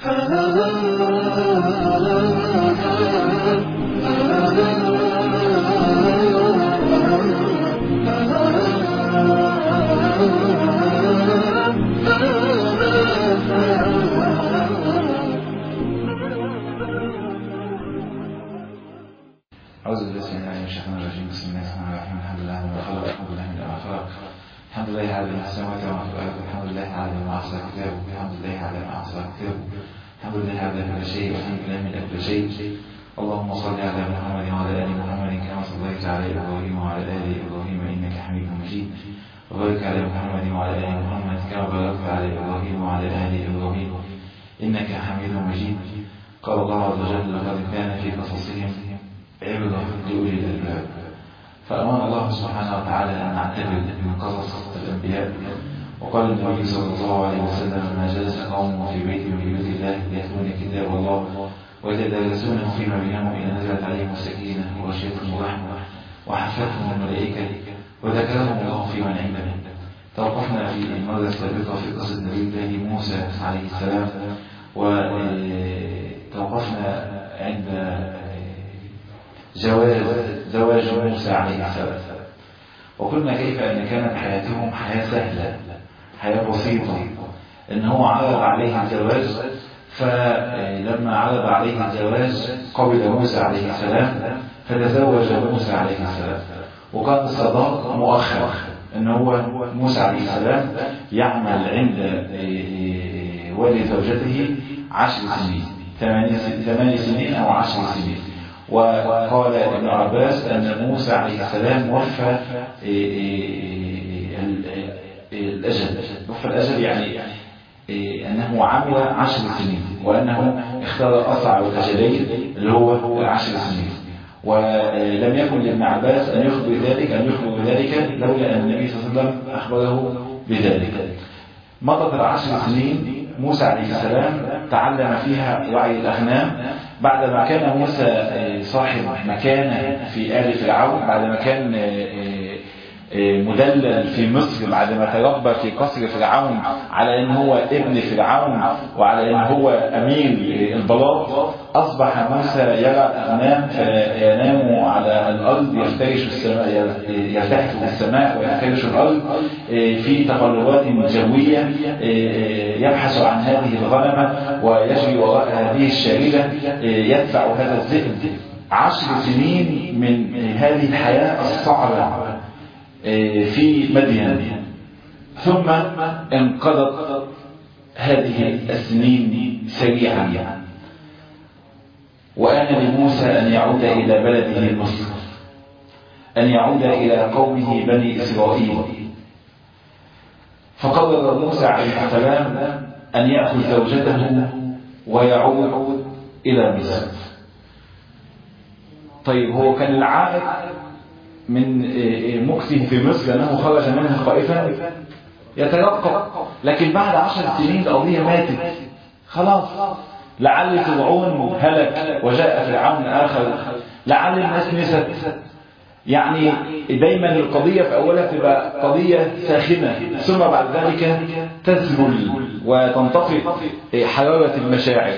أعوذ بالله السميع العليم من الشيطان الرجيم بسم الله الرحمن الرحيم الحمد لله ما خلق الحمد لله من ما خلق الحمد لله على ما السماوات وما في الأرض الحمد لله على ما أحصى كتابه الحمد لله على ما أحصى كتابه الحمد لله على كل شيء والحمد لله من كل شيء اللهم صل على محمد وعلى آل محمد كما صليت على إبراهيم وعلى آل إبراهيم إنك حميد مجيد وبارك على محمد وعلى آل محمد كما باركت على إبراهيم وعلى آل إبراهيم إنك حميد مجيد قال الله عز وجل لقد كان في قصصهم عبرة لأولي الألباب فأمر الله سبحانه وتعالى أن نعتبر من قصص الأنبياء وقال النبي صلى الله عليه وسلم ما جلس قوم في بيت من بيوت الله يتلون كتاب الله ويتدارسونه فيما بينهم إذا نزلت عليهم السكينة وغشيتهم الرحمة وحفتهم الملائكة وذكرهم الله في من عنده توقفنا في المرة السابقة في قصة نبي الله موسى عليه السلام وتوقفنا عند جواز زواج موسى عليه السلام وقلنا كيف أن كانت حياتهم حياة سهلة حياة بسيطة إن هو عرض عليه الزواج فلما عرض عليه الزواج قبل موسى عليه السلام فتزوج موسى عليه السلام وكان الصداق مؤخر ان هو موسى عليه السلام يعمل عند والد زوجته عشر سنين ثمان سنين او عشر سنين وقال ابن عباس ان موسى عليه السلام وفى الاجل وفى الاجل يعني أنه عمل عشر سنين وأنه اختار أصعب الأجلين اللي هو عشر سنين ولم يكن لابن عباس أن يخبر ذلك أن يخبر ذلك لولا أن النبي صلى الله عليه وسلم أخبره بذلك مضت العشر سنين موسى عليه السلام تعلم فيها وعي الأغنام بعدما كان موسى صاحب مكانة في آل فرعون بعدما كان مدلل في مصر بعد ما تربى في قصر فرعون على ان هو ابن فرعون وعلى ان هو امير البلاط اصبح موسى يرى الاغنام فينام على الارض يفترش السماء يلتحف في السماء ويفترش الارض في تقلبات جويه يبحث عن هذه الغنمه ويجري وراء هذه الشريده يدفع هذا الذئب عشر سنين من هذه الحياه الصعبه في مدين ثم انقضت هذه السنين سريعا وآن لموسى أن يعود إلى بلده مصر أن يعود إلى قومه بني إسرائيل فقرر موسى عليه السلام أن يأخذ زوجته ويعود إلى مصر طيب هو كان العائد من مكثه في مصر أنه خرج منها خائفا يترقب لكن بعد عشر سنين القضية ماتت خلاص لعل فرعون هلك وجاء فرعون آخر لعل الناس نست يعني دايما القضية في أولها تبقى قضية ساخنة ثم بعد ذلك تذبل وتنطفئ حرارة المشاعر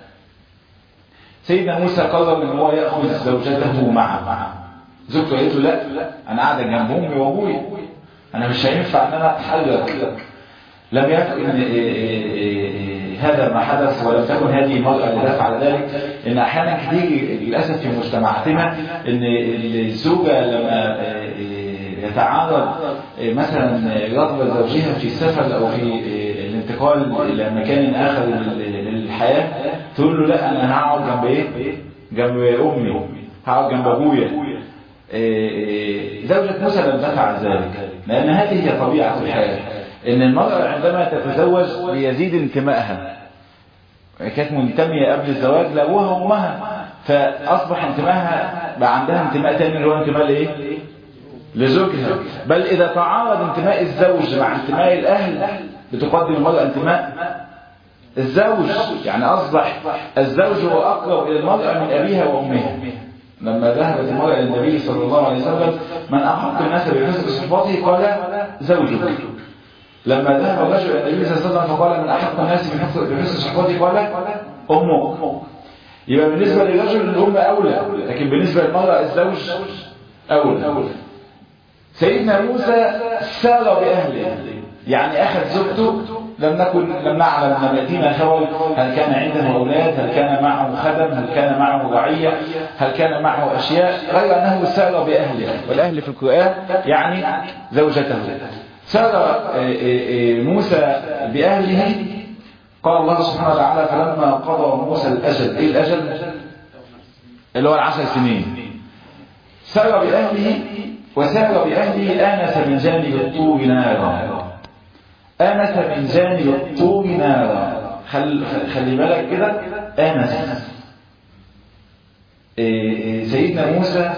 سيدنا موسى قرر ان هو يأخذ زوجته معه زوجته قالت له لا انا قاعده جنب امي وابويا انا مش هينفع ان انا اتحرك لم يكن هذا ما حدث ولم تكن هذه المرأة اللي تفعل ذلك ان احيانا كتير للاسف في مجتمعاتنا ان الزوجة لما يتعرض مثلا رغبة زوجها في السفر او في الانتقال الى مكان اخر للحياة تقول له لا انا هقعد جنب ايه جنب امي هقعد جنب ابويا زوجة موسى لم تفعل ذلك لأن هذه هي طبيعة الحياة إن المرأة عندما تتزوج بيزيد انتمائها كانت منتمية قبل الزواج لأبوها وأمها فأصبح انتمائها بقى عندها انتماء تاني اللي هو انتماء لإيه؟ لزوجها بل إذا تعارض انتماء الزوج مع انتماء الأهل بتقدم المرأة انتماء الزوج يعني أصبح الزوج هو أقرب إلى المرأة من أبيها وأمها لما ذهبت المرأة إلى النبي صلى الله عليه وسلم من أحق الناس بحسن صفاته قال زوجك لما ذهب الرجل الى النبي صلى الله عليه وسلم فقال من احق الناس بحسن صحبتي قال امك يبقى بالنسبه للرجل الام اولى لكن بالنسبه للمراه الزوج اولى سيدنا موسى سار باهله يعني اخذ زوجته لم نكن لم نعلم ان ياتينا خبر هل كان عنده اولاد هل كان معه خدم هل كان معه رعيه هل كان معه اشياء غير انه سار باهله والاهل في القران يعني زوجته سار موسى باهله قال الله سبحانه وتعالى فلما قضى موسى الاجل ايه الاجل اللي هو العشر سنين سار باهله وسار باهله انس من جانب الطور نارا آنس من جانب الطور نارا خل خلي بالك كده آنس سيدنا موسى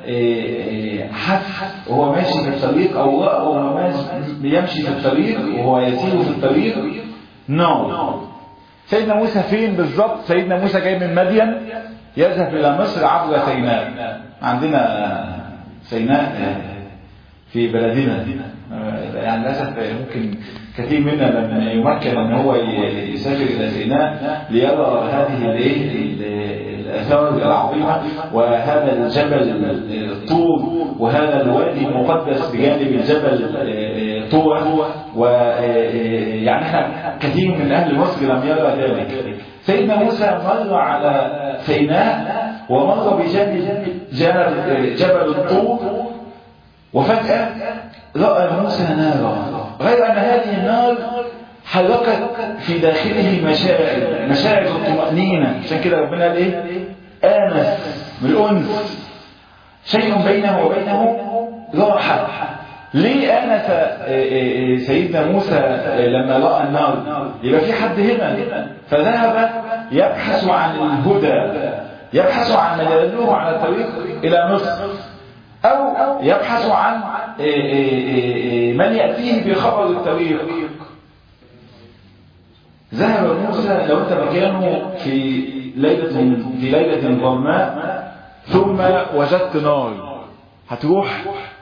حس وهو ماشي في الطريق أو وهو بيمشي في الطريق وهو يسير في الطريق نار سيدنا موسى فين بالظبط سيدنا موسى جاي من مدين يذهب إلى مصر عبر سيناء عندنا سيناء في بلدنا يعني للاسف ممكن كثير منا لما يمكن ان هو يسافر الى سيناء ليرى هذه الايه الاثار العظيمه وهذا الجبل الطور وهذا الوادي المقدس بجانب الجبل طور ويعني احنا كثير من اهل مصر لم يرى ذلك سيدنا موسى مر على سيناء ومر بجانب جبل الطور وفجأة رأى موسى نارا غير أن هذه النار حركت في داخله مشاعر مشاعر الطمأنينة عشان كده ربنا قال إيه؟ آنس بالأنس شيء بينه وبينه راحة ليه آنس سيدنا موسى لما رأى النار يبقى في حد هنا فذهب يبحث عن الهدى يبحث عن من يدله على الطريق إلى مصر أو يبحث عن من يأتيه بخبر الطريق ذهب موسى لو أنت مكانه في ليلة في ليلة ظلماء ثم وجدت نار هتروح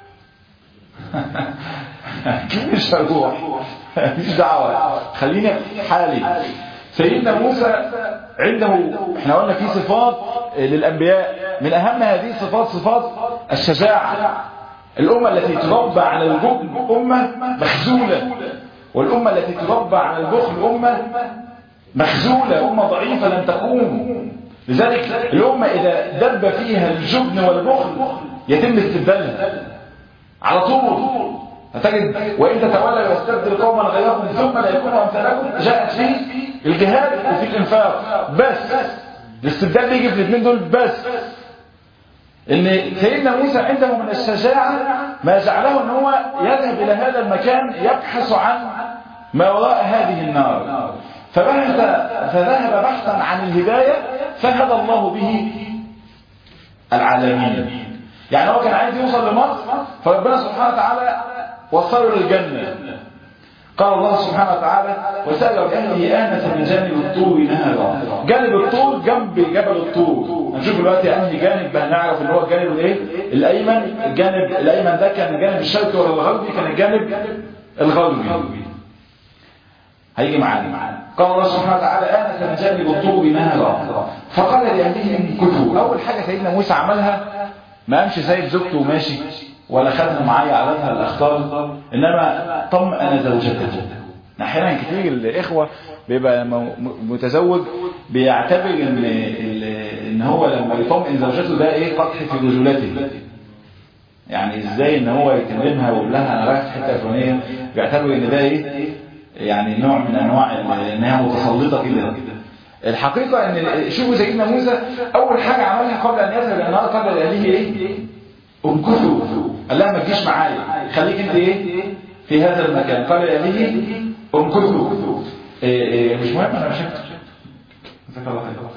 مش هروح مش دعوة خليني في حالي سيدنا موسى عنده احنا قلنا في صفات للأنبياء من أهم هذه الصفات صفات الشجاعة الأمة التي تربى على الجبن أمة مخزولة والأمة التي تربى على البخل أمة مخزولة أمة ضعيفة لن تقوم لذلك الأمة إذا دب فيها الجبن والبخل يتم استبدالها على طول فتجد وإن تتولى ويستبدل قوما غيركم ثم لا يكونوا أمثالكم جاءت فيه الجهاد وفي الإنفاق بس الاستبدال بيجي في الاثنين دول بس ان سيدنا موسى عنده من الشجاعة ما جعله ان هو يذهب الى هذا المكان يبحث عن ما وراء هذه النار فبحث فذهب بحثا عن الهداية فهدى الله به العالمين يعني هو كان عايز يوصل لمصر فربنا سبحانه وتعالى وصله للجنة قال الله سبحانه وتعالى وسأل بأهله آنس من جانب الطور نارا جانب الطور جنب جبل الطور هنشوف دلوقتي أنهي جانب هنعرف ان هو الجانب الايه الأيمن الجانب الأيمن ده كان الجانب الشرقي ولا الغربي كان الجانب الغربي هيجي معانا قال الله سبحانه وتعالى آنس من جانب الطور نارا فقال لأهلهم كتوا أول حاجة سيدنا موسى عملها ما قامش سايب زوجته وماشي ولا خدها معايا عادتها الاخطار انما طمأن زوجته احيانا كتير الاخوه بيبقى متزوج بيعتبر ان ان هو لما يطمئن زوجته ده ايه قدح في رجولته يعني ازاي ان هو يكلمها ويقول لها انا رايح في حته فلانيه بيعتبر ان ده ايه يعني نوع من انواع انها متسلطه كده الحقيقه ان شوفوا سيدنا موسى اول حاجه عملها قبل ان يذهب الى النار قبل لاهله ايه امكثوا قال لها ما تجيش معايا خليك انت ايه في هذا المكان قال لاهله امكثوا إيه إيه مش مهم انا مش جزاك الله خير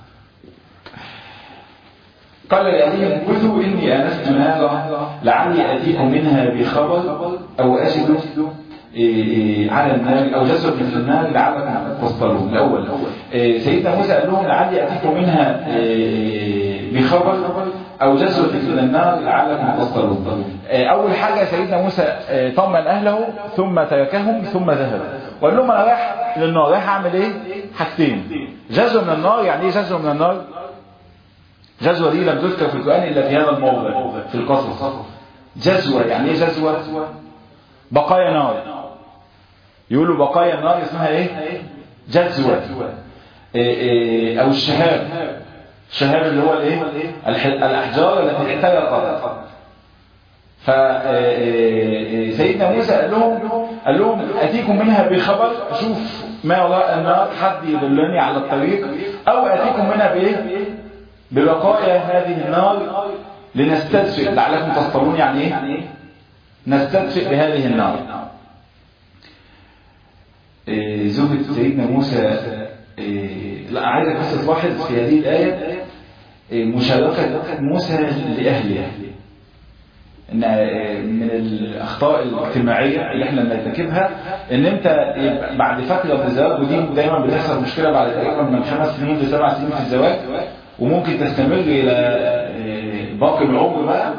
قال لأهلهم امكثوا إني آنست نارا لعلي آتيكم منها بخبر أو أجد على النار أو جسد في النار لعلكم تصطلون الأول سيدنا موسى قال لهم لعلي أتيكم منها بخبر أو جزوة من النار لعلكم تصطلون أول حاجة سيدنا موسى طمن أهله ثم تركهم ثم ذهب وقال لهم أنا رايح للنار رايح أعمل إيه؟ حاجتين جزوة من النار يعني إيه جزوة من النار؟ جزوة دي لم تذكر في القرآن إلا في هذا الموضع في القصص جزوة يعني إيه جزوة؟ بقايا نار يقولوا بقايا النار اسمها إيه؟ جزوة أو الشهاب الشهاب اللي هو الايه الاحجار التي احترقت فسيدنا موسى قال لهم قال لهم اتيكم منها بخبر اشوف ما وراء النار حد يدلني على الطريق او اتيكم منها بايه ببقايا هذه النار لنستدفئ لعلكم تصطلون يعني ايه نستدفئ بهذه النار زوجة سيدنا موسى لا عايزك بس تلاحظ في هذه الآية مشاركة موسى لأهله إن من الأخطاء الاجتماعية اللي احنا بنرتكبها إن أنت بعد فترة من الزواج ودي دايما بتحصل مشكلة بعد تقريبا من خمس سنين لسبع سنين في الزواج وممكن تستمر إلى باقي العمر بقى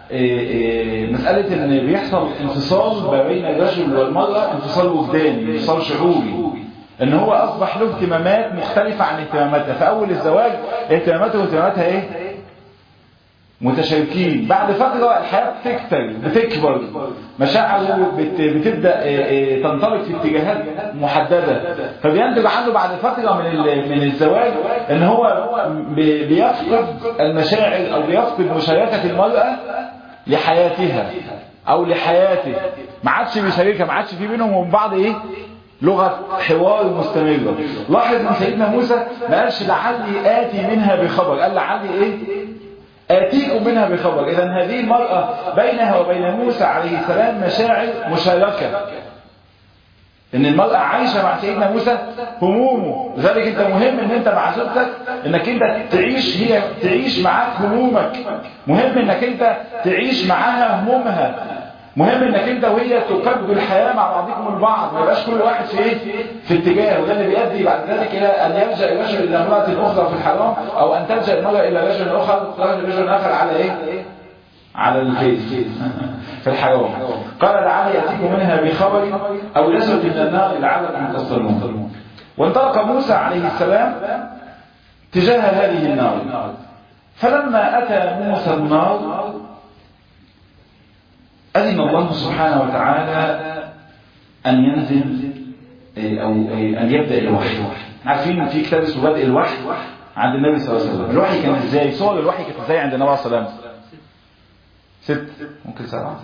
مسألة إن بيحصل انفصال ما بين الرجل والمرأة انفصال وجداني انفصال شعوري ان هو اصبح له اهتمامات مختلفة عن اهتماماتها في اول الزواج اهتماماته واهتماماتها ايه متشاركين بعد فترة الحياة بتكتر بتكبر مشاعره بت... بتبدأ تنطلق في اتجاهات محددة فبينتج عنه بعد فترة من ال... من الزواج ان هو بيفقد المشاعر او بيفقد مشاركة المرأة لحياتها او لحياته ما عادش بيشاركها ما عادش في بينهم وبين بعض ايه لغة حوار مستمرة لاحظ ان سيدنا موسى ما قالش لعلي آتي منها بخبر قال لعلي ايه آتيكم منها بخبر إذا هذه المرأة بينها وبين موسى عليه السلام مشاعر مشاركة ان المرأة عايشة مع سيدنا موسى همومه لذلك انت مهم ان انت مع زوجتك انك انت تعيش هي تعيش معاك همومك مهم انك انت تعيش معاها همومها مهم انك انت وهي تكبدوا الحياة مع بعضكم البعض ما يبقاش كل واحد في ايه في اتجاه وده اللي بيؤدي بعد ذلك الى ان يلجا الرجل الى امرأة اخرى في الحرام او ان تلجا المرأة الى رجل اخر رجل اخر على ايه على الفيس في الحرام قال لعلي ياتيكم منها بخبر او نزلت من النار لعلكم تصطلون وانطلق موسى عليه السلام تجاه هذه النار فلما اتى موسى النار أذن الله سبحانه وتعالى أن ينزل أو أن يبدأ الوحي عارفين في كتاب اسمه بدء الوحي عند النبي صلى الله عليه وسلم الوحي كان ازاي صور الوحي كانت ازاي عند النبي صلى الله عليه وسلم ست ممكن سبعة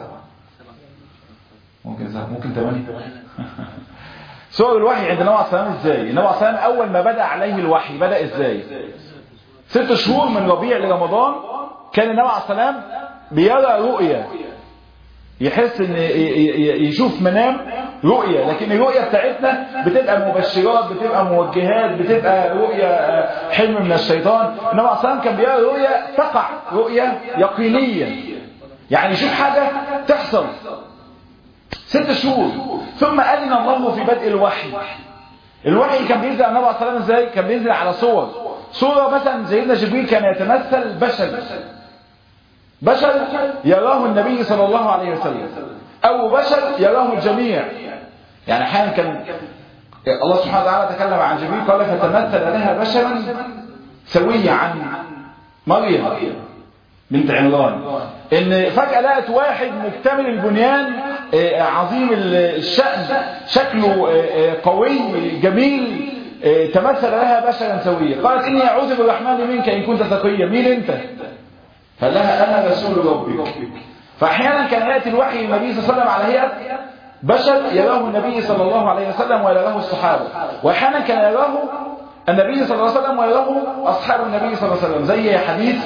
ممكن سبعة ممكن ثمانية صور الوحي عند النبي صلى الله عليه وسلم ازاي النبي صلى الله عليه وسلم أول ما بدأ عليه الوحي بدأ ازاي ست شهور من ربيع لرمضان كان النبي عليه السلام بيرى رؤيا يحس ان يشوف منام رؤية لكن الرؤية بتاعتنا بتبقى مبشرات بتبقى موجهات بتبقى رؤية حلم من الشيطان انما اصلا كان بيرى رؤية تقع رؤية يقينية يعني يشوف حاجة تحصل ست شهور ثم أذن الله في بدء الوحي الوحي كان بينزل على النبي عليه الصلاه ازاي كان بينزل على صور صورة مثلا سيدنا جبريل كان يتمثل بشر بشر يراه النبي صلى الله عليه وسلم أو بشر يراه الجميع يعني أحيانا كان الله سبحانه وتعالى تكلم عن جبريل قال فتمثل لها بشرا سويا عن مريم بنت عمران ان فجأة لقت واحد مكتمل البنيان عظيم الشأن شكله قوي جميل تمثل لها بشرا سويا قالت اني اعوذ بالرحمن منك ان كنت تقيا مين انت قال لها انا رسول ربك فاحيانا كان ياتي الوحي للنبي صلى الله عليه وسلم على هيئه بشر يراه النبي صلى الله عليه وسلم ويراه الصحابه واحيانا كان يراه النبي صلى الله عليه وسلم ويراه اصحاب النبي صلى الله عليه وسلم زي حديث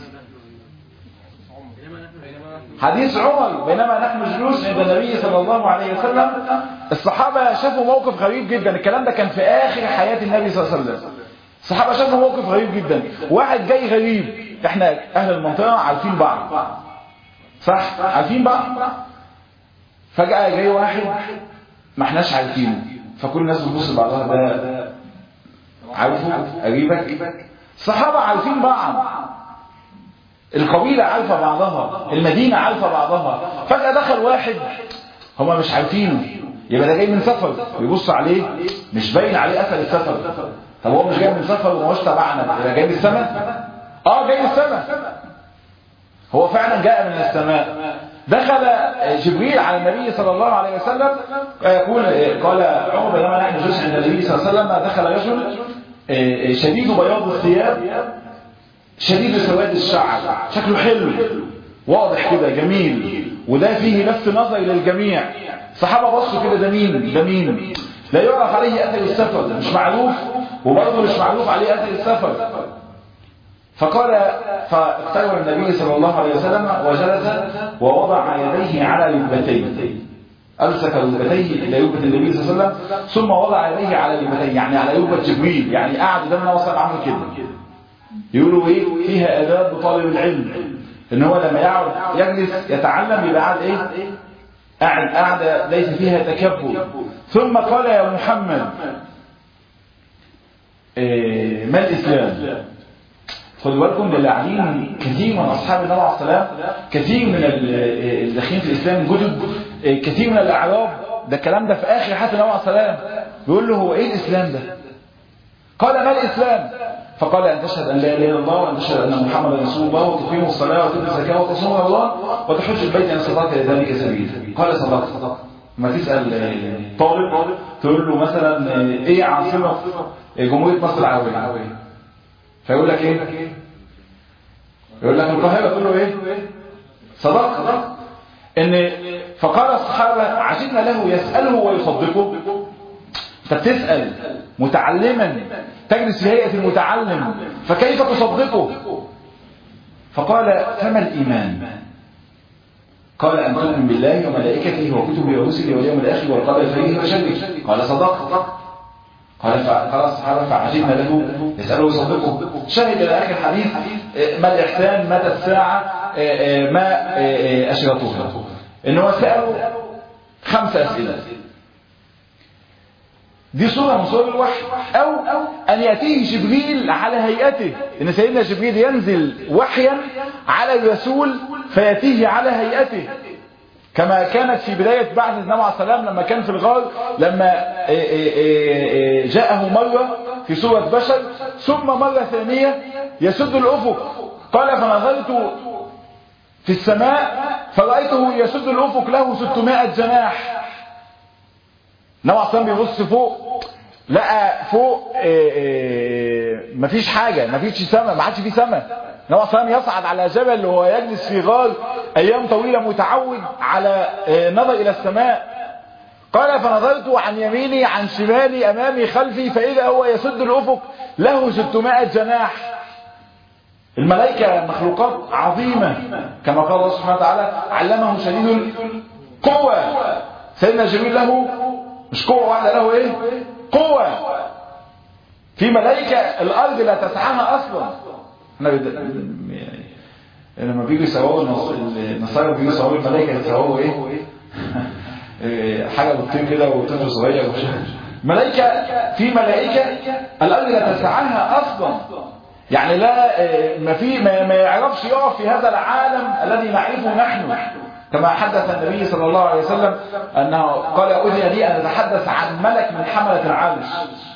حديث عمر بينما نحن جلوس عند النبي صلى الله عليه وسلم الصحابة شافوا موقف غريب جدا الكلام ده كان في آخر حياة النبي صلى الله عليه وسلم الصحابة شافوا موقف غريب جدا واحد جاي غريب احنا أهل المنطقة عارفين بعض صح عارفين بعض فجأة جاي واحد ما احناش عارفينه فكل الناس بتبص لبعضها ده عارفه قريبك الصحابة عارفين بعض القبيلة عارفة بعضها المدينة عارفة بعضها فجأة دخل واحد هما مش عارفينه يبقى ده جاي من سفر ويبص عليه مش باين عليه اثر السفر طب هو مش جاي من سفر وما هوش تبعنا يبقى جاي من السماء اه جاي من السماء هو فعلا جاء من السماء دخل جبريل على النبي صلى الله عليه وسلم يقول قال عمر بينما نحن جلوس عند النبي صلى الله عليه وسلم دخل رجل شديد بياض الثياب شديد سواد الشعر شكله حلو واضح كده جميل وده فيه لفت نظر للجميع الصحابه بصوا كده ده مين ده مين لا يعرف عليه اثر السفر مش معروف وبرضه مش معروف عليه اثر السفر فقال فاقترب النبي صلى الله عليه وسلم وجلس ووضع يديه على ركبتيه أمسك ركبتيه إلى ركبة النبي صلى الله عليه وسلم ثم وضع يديه على ركبتيه يعني على ركبة جبريل يعني قعد قدامنا وصل عمل كده يقولوا إيه فيها آداب طالب العلم إن هو لما يقعد يجلس يتعلم يبقى قاعد إيه قاعد قاعدة ليس فيها تكبر ثم قال يا محمد إيه ما الإسلام خدوا بالكم ده اللي قاعدين كثير من اصحاب النبي عليه السلام كثير من الداخلين في الاسلام جدد كثير من الاعراب ده الكلام ده في اخر حياه النبي عليه السلام بيقول له هو ايه الاسلام ده؟ قال ما الاسلام؟ فقال ان تشهد ان لا اله الا الله وان تشهد ان محمدا رسول الله وتقيم الصلاه وتؤتي الزكاه وتصوم رمضان وتحج البيت ان استطعت لذلك سبيلا قال صدقت ما تسال طالب تقول له مثلا ايه عاصمه جمهوريه مصر العربيه فيقول لك ايه يقول لك القاهره تقول له ايه صدق ان فقال الصحابه عجبنا له يساله ويصدقه انت بتسال متعلما تجلس في هيئه المتعلم فكيف تصدقه فقال فما الايمان قال ان تؤمن بالله وملائكته وكتبه ورسله واليوم الاخر والقدر خيره وشره قال صدقت قال قال الصحابة فعجبنا له يسأله يصدقه شهد إلى آخر الحديث ما الإحسان متى الساعة ما أشرطها إن هو سأله خمس أسئلة دي صورة من صور الوحي أو أن يأتيه جبريل على هيئته إن سيدنا جبريل ينزل وحيا على الرسول فيأتيه على هيئته كما كانت في بداية بعث النبي عليه السلام لما كان في الغار لما جاءه مرة في صورة بشر ثم مرة ثانية يسد الأفق قال فنظرت في السماء فرأيته يسد الأفق له 600 جناح النبي عليه السلام بيبص فوق لقى فوق مفيش حاجة مفيش سماء ما عادش في سماء النبي عليه السلام يصعد على جبل وهو يجلس في غار أيام طويلة متعود على نظر إلى السماء قال فنظرت عن يميني عن شمالي أمامي خلفي فإذا هو يسد الأفق له 600 جناح الملائكة مخلوقات عظيمة كما قال الله سبحانه وتعالى علمه شديد القوة سيدنا جبريل له مش قوة واحدة له ايه قوة في ملائكة الأرض لا تسعها أصلا احنا بد... يعني لما بيجوا يصوروا النصارى بيجوا يصوروا الملائكة يصوروا ايه حاجة بتطير كده وطفل صغير ملائكة في ملائكة الأرض لا تسعها أصلا يعني لا ما في ما, ما يعرفش يقف في هذا العالم الذي نعرفه نحن كما حدث النبي صلى الله عليه وسلم أنه قال أذن لي أن أتحدث عن ملك من حملة العرش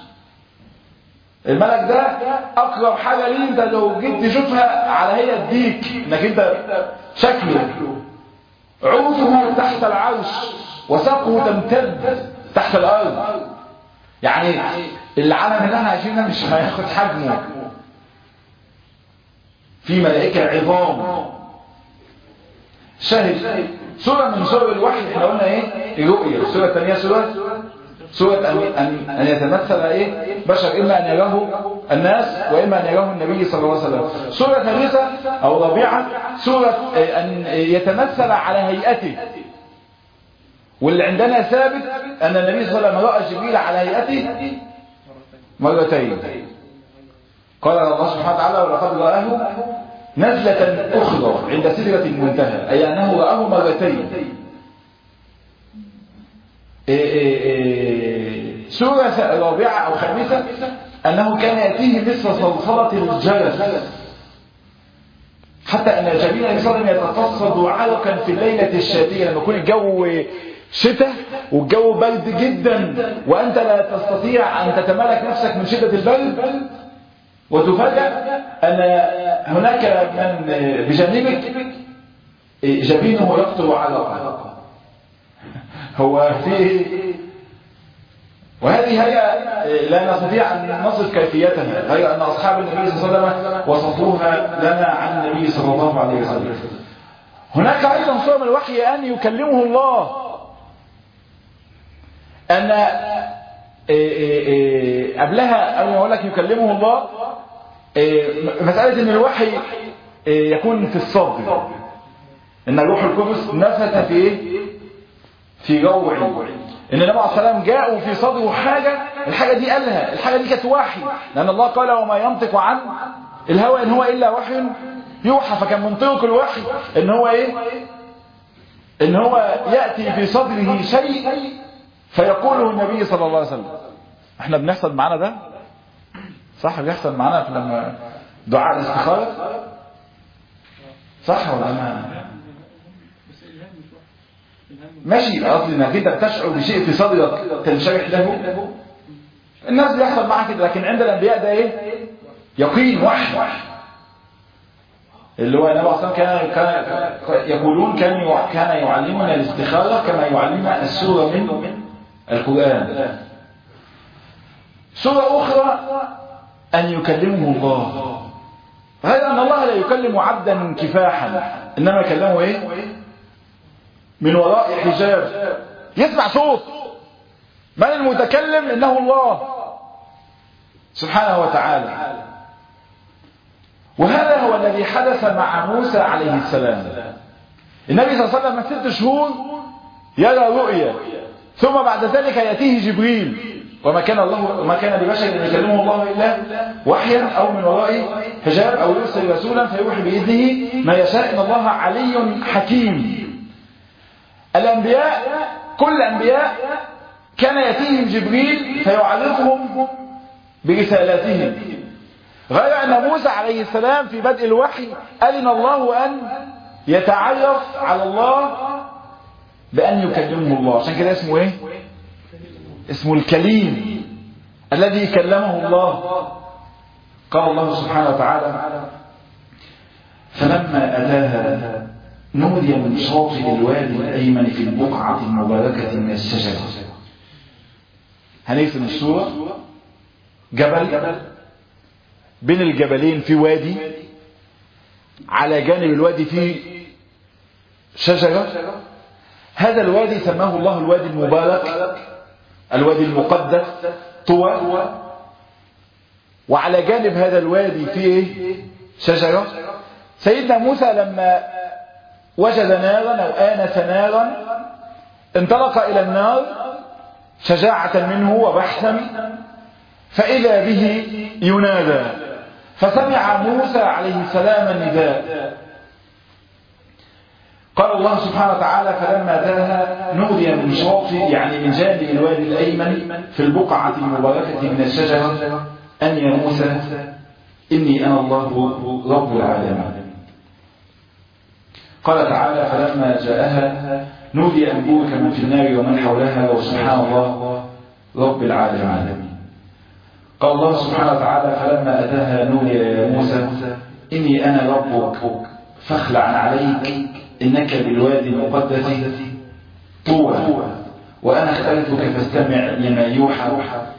الملك ده أقرب حاجة ليه أنت لو جيت تشوفها على هي الديك إنك أنت شكله عوده تحت العرش وساقه تمتد تحت الأرض يعني العالم اللي احنا عايشينه مش هياخد حجمه في ملائكة عظام شاهد سورة من سور الوحي احنا قلنا ايه الرؤية السورة الثانية سورة سورة أن, أن, أن يتمثل ايه بشر إما أن يراه الناس وإما أن يراه النبي صلى الله عليه وسلم سورة ثالثة أو رابعة سورة أن يتمثل على هيئته واللي عندنا ثابت أن النبي صلى الله عليه وسلم رأى جبريل على هيئته مرتين قال الله سبحانه وتعالى ولقد رآه نزلة أخرى عند سدرة المنتهى أي أنه رآه مرتين إيه إيه إيه سورة رابعة أو خامسة أنه كان يأتيه مثل صلصلة الجرس حتى ان جبين النبي صلى الله عليه وسلم يتفصد علقا في الليله الشاتيه لما يكون الجو شتاء والجو برد جدا وانت لا تستطيع ان تتمالك نفسك من شده البرد وتفاجأ ان هناك من بجانبك جبينه يقطر علقا هو في وهذه هي لا نستطيع أن نصف كيفيتها هي أن أصحاب النبي صلى الله عليه وسلم وصفوها لنا عن النبي صلى الله عليه وسلم هناك أيضا صور من الوحي أن يكلمه الله أن قبلها قبل ما أقول لك يكلمه الله مسألة أن الوحي يكون في الصدر أن الروح القدس نفث في إيه؟ في روعي ان النبي عليه السلام جاء وفي صدره حاجة الحاجة دي قالها الحاجة دي كانت وحي لأن الله قال وما ينطق عن الهوى إن هو إلا وحي يوحى فكان منطق الوحي إن هو إيه إن هو يأتي في صدره شيء فيقوله النبي صلى الله عليه وسلم احنا بنحصل معانا ده صح بيحصل معانا في لما دعاء الاستخارة صح ولا ما ماشي قصدي انك انت بتشعر بشيء في صدرك تنشرح له الناس بيحصل معاها كده لكن عند الانبياء ده ايه يقين وحي اللي هو النبي صلى كان كان يقولون كان كان يعلمنا الاستخاره كما يعلمنا السوره من القران سوره اخرى ان يكلمه الله فهذا ان الله لا يكلم عبدا كفاحا انما يكلمه ايه من وراء حجاب يسمع صوت من المتكلم انه الله سبحانه وتعالى وهذا هو الذي حدث مع موسى عليه السلام النبي صلى الله عليه وسلم من ست شهور يرى رؤيا ثم بعد ذلك يأتيه جبريل وما كان الله وما كان لبشر ان يكلمه الله الا وحيا او من وراء حجاب او يرسل رسولا فيوحي باذنه ما يشاء ان الله علي حكيم الأنبياء كل الأنبياء كان يأتيهم جبريل فيعرفهم برسالاتهم غير أن موسى عليه السلام في بدء الوحي أذن الله أن يتعرف على الله بأن يكلمه الله عشان كده اسمه ايه اسمه الكليم الذي كلمه الله قال الله سبحانه وتعالى فلما أتاها نودي من شاطئ الوادي الأيمن في البقعة المباركة من الشجرة هنقسم الصورة جبل بين الجبلين في وادي على جانب الوادي في شجرة هذا الوادي سماه الله الوادي المبارك الوادي المقدس طوى وعلى جانب هذا الوادي فيه شجرة سيدنا موسى لما وجد نارا أو آنس نارا انطلق إلى النار شجاعة منه وبحثا فإذا به ينادى فسمع موسى عليه السلام النداء قال الله سبحانه وتعالى فلما تاها نودي من شاطئ يعني من جانب الوادي الأيمن في البقعة المباركة من الشجرة أن يا موسى إني أنا الله رب العالمين قال تعالى فلما جاءها نودي أن بورك من في النار ومن حولها وسبحان الله رب العالمين قال الله سبحانه وتعالى فلما أتاها نودي يا موسى إني أنا ربك فاخلع عليك إنك بالوادي المقدس طوى وأنا اخترتك فاستمع لما يوحى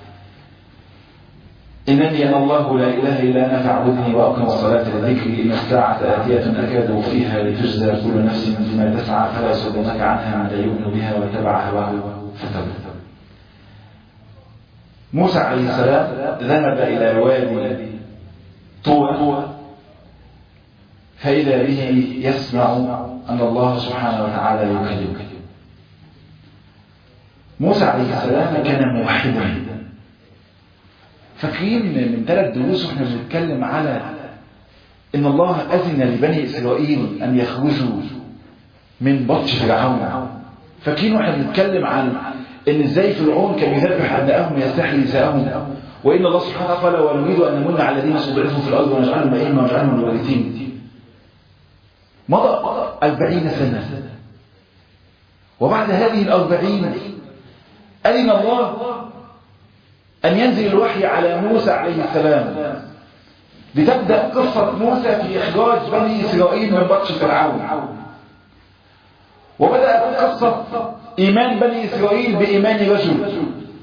إنني أنا الله لا إله إلا أنا فاعبدني وأقم الصلاة لذكري إن الساعة آتية أكاد فيها لتجزى كل نفس بما تسعى فلا يصدنك عنها من لا يؤمن بها واتبع هواه فتبت موسى عليه السلام ذهب إلى وادي طوى فإذا به يسمع أن الله سبحانه وتعالى يكلمه موسى عليه السلام كان موحدا فاكرين من ثلاث دروس واحنا بنتكلم على ان الله اذن لبني اسرائيل ان يخرجوا من بطش فرعون فاكرين واحنا بنتكلم عن ان ازاي فرعون كان يذبح ابنائهم ويستحيي نساءهم وان الله سبحانه قال ونريد ان نمن على الذين استضعفوا في الارض ونجعلهم ائمه ونجعلهم الوارثين مضى أربعين سنة وبعد هذه الأربعين أذن الله أن ينزل الوحي على موسى عليه السلام لتبدأ قصة موسى في إخراج بني إسرائيل من بطش فرعون وبدأت قصة إيمان بني إسرائيل بإيمان رجل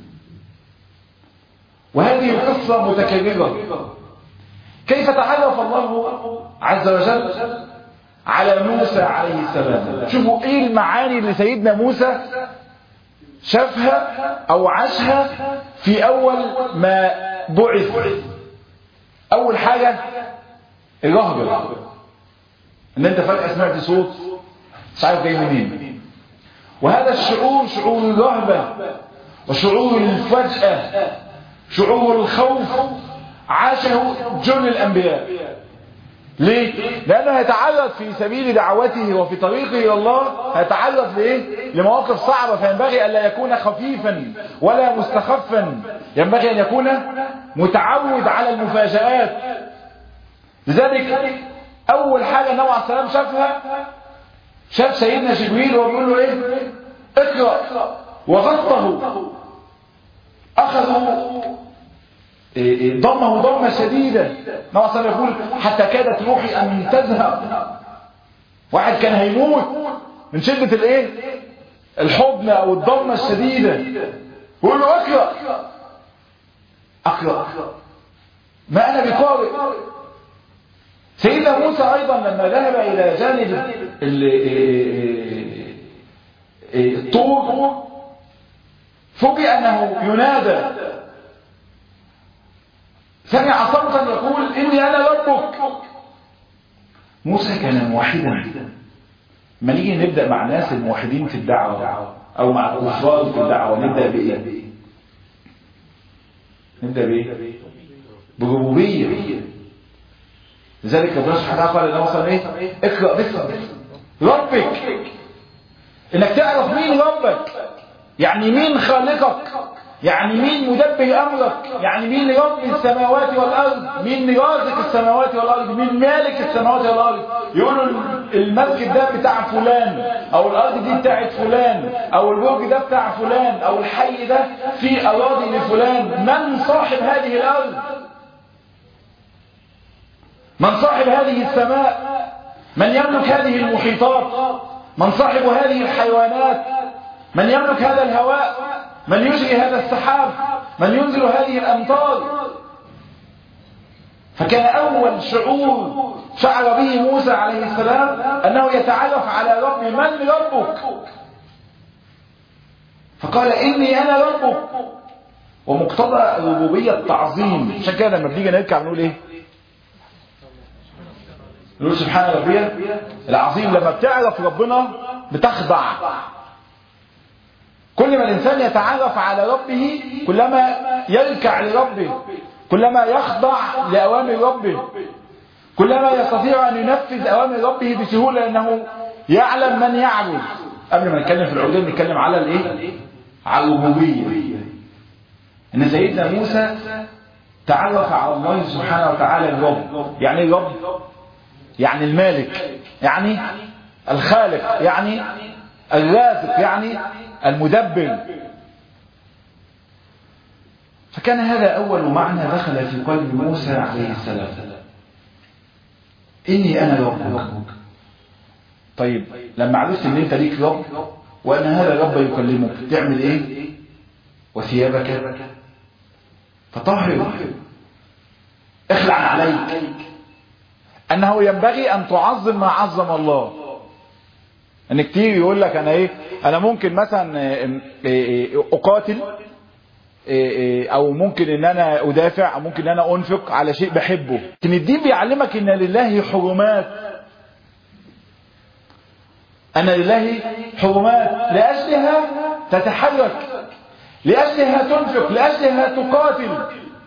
وهذه القصة متكررة كيف تعرف الله عز وجل على موسى عليه السلام شوفوا ايه المعاني اللي سيدنا موسى شافها او عاشها في اول ما بعث اول حاجة الرهبة ان انت فجأة سمعت صوت مش عارف جاي منين وهذا الشعور شعور الرهبة وشعور الفجأة شعور الخوف عاشه جل الأنبياء ليه؟ لأنه هيتعرض في سبيل دعوته وفي طريقه إلى الله هيتعرض لإيه؟ لمواقف صعبة فينبغي أن لا يكون خفيفا ولا مستخفا ينبغي أن يكون متعود على المفاجآت لذلك أول حاجة النبي عليه السلام شافها شاف سيدنا جبريل وهو بيقول له إيه؟ اقرأ وغطه أخذوا ضمه ضمة شديدة النبي صلى يقول حتى كادت روحي أن تذهب واحد كان هيموت من شدة الايه الحضن أو الضمة الشديدة يقول له اقرأ اقرأ ما أنا بقارئ سيدنا موسى أيضا لما ذهب إلى جانب الطور فوجئ أنه ينادى سمع صوتا يقول إني أنا ربك موسى كان موحدا ما نيجي نبدأ مع ناس الموحدين في الدعوة أو مع الكفار في الدعوة نبدأ بإيه نبدأ بإيه بربوبية لذلك ربنا سبحانه وتعالى قال لنا صلى ايه اقرأ باسم ربك انك تعرف مين ربك يعني مين خالقك يعني مين مدبر امرك يعني مين رب السماوات والارض مين رازق السماوات والارض مين مالك السماوات والارض يقولوا المسجد ده بتاع فلان او الارض دي بتاعت فلان او البرج ده بتاع فلان او الحي ده فيه اراضي لفلان من صاحب هذه الارض من صاحب هذه السماء من يملك هذه المحيطات من صاحب هذه الحيوانات من يملك هذا الهواء من يجري هذا السحاب من ينزل هذه الأمطار فكان أول شعور شعر به موسى عليه السلام أنه يتعرف على رب من ربك فقال إني أنا ربك ومقتضى الربوبية التعظيم عشان كده لما بنيجي نركع بنقول إيه نقول سبحان ربي العظيم لما بتعرف ربنا بتخضع كل ما الإنسان يتعرف على ربه كلما يركع لربه كلما يخضع لأوامر ربه كلما يستطيع أن ينفذ أوامر ربه بسهولة لأنه يعلم من يعبد قبل ما نتكلم في العبودية نتكلم على الإيه؟ على الربوبية إن سيدنا موسى تعرف على الله سبحانه وتعالى الرب يعني الرب يعني المالك يعني الخالق يعني الرازق يعني المدبر فكان هذا أول معنى دخل في قلب موسى عليه السلام إني أنا ربك طيب لما عرفت إن أنت ليك رب وأن هذا الرب يكلمك تعمل إيه وثيابك فطهر اخلع عليك أنه ينبغي أن تعظم ما عظم الله ان كتير يقول لك انا ايه انا ممكن مثلا اقاتل او ممكن ان انا ادافع او ممكن ان انا انفق على شيء بحبه لكن الدين بيعلمك ان لله حرمات ان لله حرمات لاجلها تتحرك لاجلها تنفق لاجلها تقاتل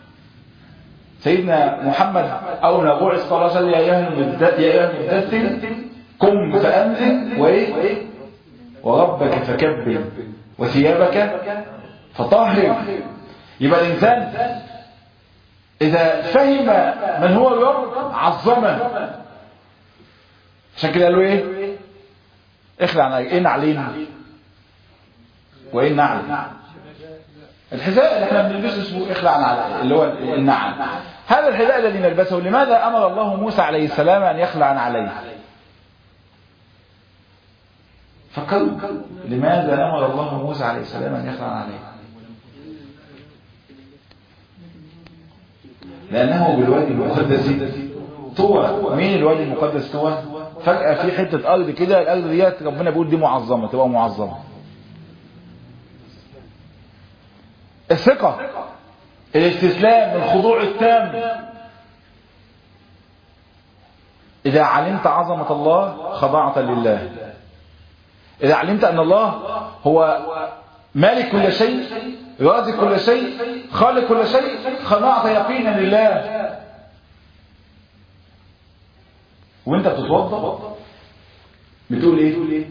سيدنا محمد اول ما بعث صلى الله عليه وسلم يا ايها المدثر قم فأنذر وإيه وربك فكبر وثيابك فطهر يبقى الإنسان إذا فهم من هو الرب عظمه عشان كده قالوا ايه اخلع عن ايه نعلين وايه النعل الحذاء اللي احنا بنلبسه اسمه اخلع عن اللي هو النعل هذا الحذاء الذي نلبسه لماذا امر الله موسى عليه السلام ان يخلع عليه فكروا لماذا امر الله موسى عليه السلام ان يخلع عليه لانه بالوادي المقدس طوى مين الوادي المقدس طوى فجاه في حته ارض كده الارض ديت ربنا بيقول دي معظمه تبقى معظمه الثقه الاستسلام الخضوع التام إذا علمت عظمة الله خضعت لله إذا علمت أن الله هو مالك كل شيء رازق كل شيء خالق كل شيء خضعت يقينا لله وانت بتتوضا بتقول ايه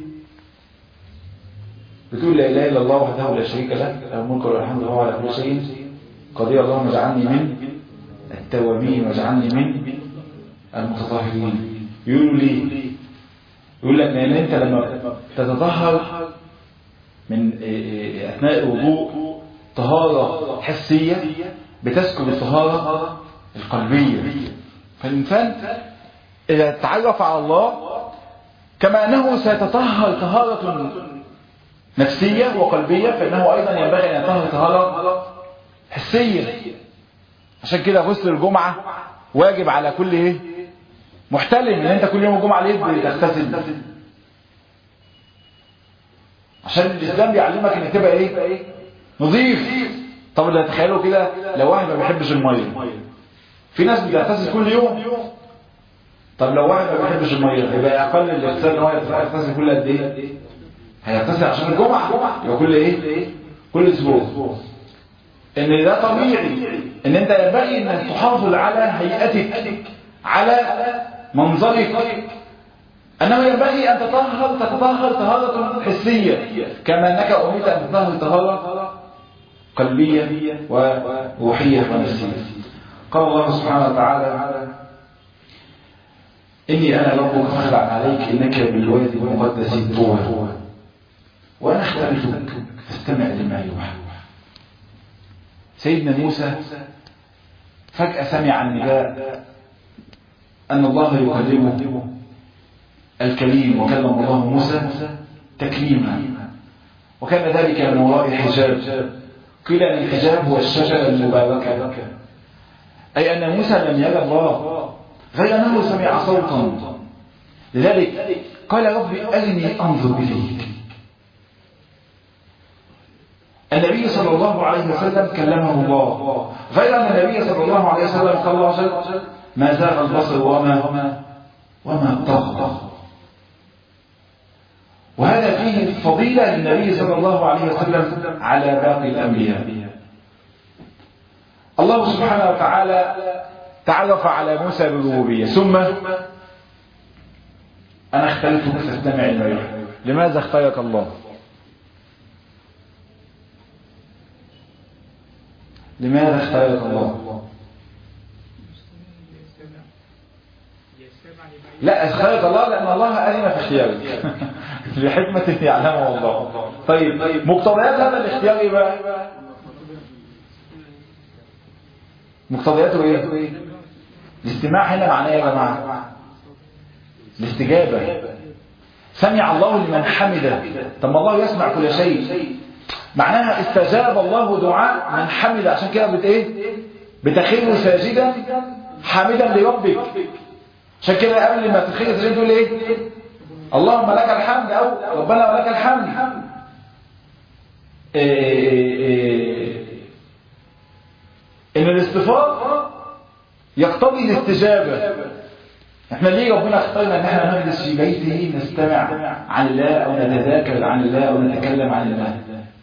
بتقول لا اله الا الله وحده لا شريك له له الملك والحمد لله على كل شيء قضي اللهم اجعلني من التوابين واجعلني من المتطهرين يقولوا ليه يقول لك لان انت لما تتطهر من اثناء الوضوء طهاره حسيه بتسكن الطهاره القلبيه فالانسان اذا تعرف على الله كما انه سيتطهر طهاره نفسيه وقلبيه فانه ايضا ينبغي ان يطهر طهاره حسيه عشان كده غسل الجمعه واجب على كل ايه محتلم ان انت كل يوم الجمعه ليه بتغتسل عشان الاسلام بيعلمك انك تبقى ايه نظيف طب اللي تخيلوا كده لو واحد ما بيحبش الميه في ناس بتغتسل كل يوم طب لو واحد ما بيحبش الميه يبقى اقل الاغتسال ان هو يغتسل كل قد ايه هيغتسل عشان الجمعه يبقى كل ايه كل اسبوع ان ده طبيعي ان انت ينبغي ان تحافظ على هيئتك على منظرك انه ينبغي ان تطهر تتطهر طهارة حسية كما انك امرت ان تطهر طهارة قلبية وروحية ونفسية قال الله سبحانه وتعالى إني أنا ربك فاخلع عليك إنك بالوادي المقدس طوى وأنا اخترتك فاستمع لما يوحى سيدنا موسى فجأة سمع النداء أن الله يكلمه الكليم وكلم الله موسى تكليما وكان ذلك من وراء الحجاب قيل أن الحجاب هو الشجرة المباركة أي أن موسى لم يرى الله غير أنه سمع صوتا لذلك قال ربي أرني أنظر إليك النبي صلى الله عليه وسلم كلمه الله غير أن النبي صلى الله عليه وسلم قال الله عز وجل ما زاغ البصر وما وما طغى وهذا فيه فضيلة للنبي صلى الله عليه وسلم على باقي الأنبياء الله سبحانه وتعالى تعرف على موسى بالربوبية ثم أنا اختلفك فاستمع إلي لماذا اختارك الله لماذا اختارك الله لا اختارك الله لأن الله أذن في اختيارك لحكمة يعلمها الله طيب مقتضيات هذا الاختيار ايه بقى مقتضياته ايه الاستماع هنا معناه يا جماعه الاستجابه سمع الله لمن حمده طب ما الله يسمع كل شيء معناها استجاب الله دعاء من حمد عشان كده بت ايه بتخر ساجدا حامدا لربك عشان كده قبل ما تخر ساجدا تقول ايه اللهم لك الحمد او ربنا ولك الحمد إيه إيه ان الاستفاض يقتضي الاستجابة احنا ليه ربنا اختارنا ان احنا نجلس في بيته نستمع عن الله او نتذاكر عن الله او نتكلم عن الله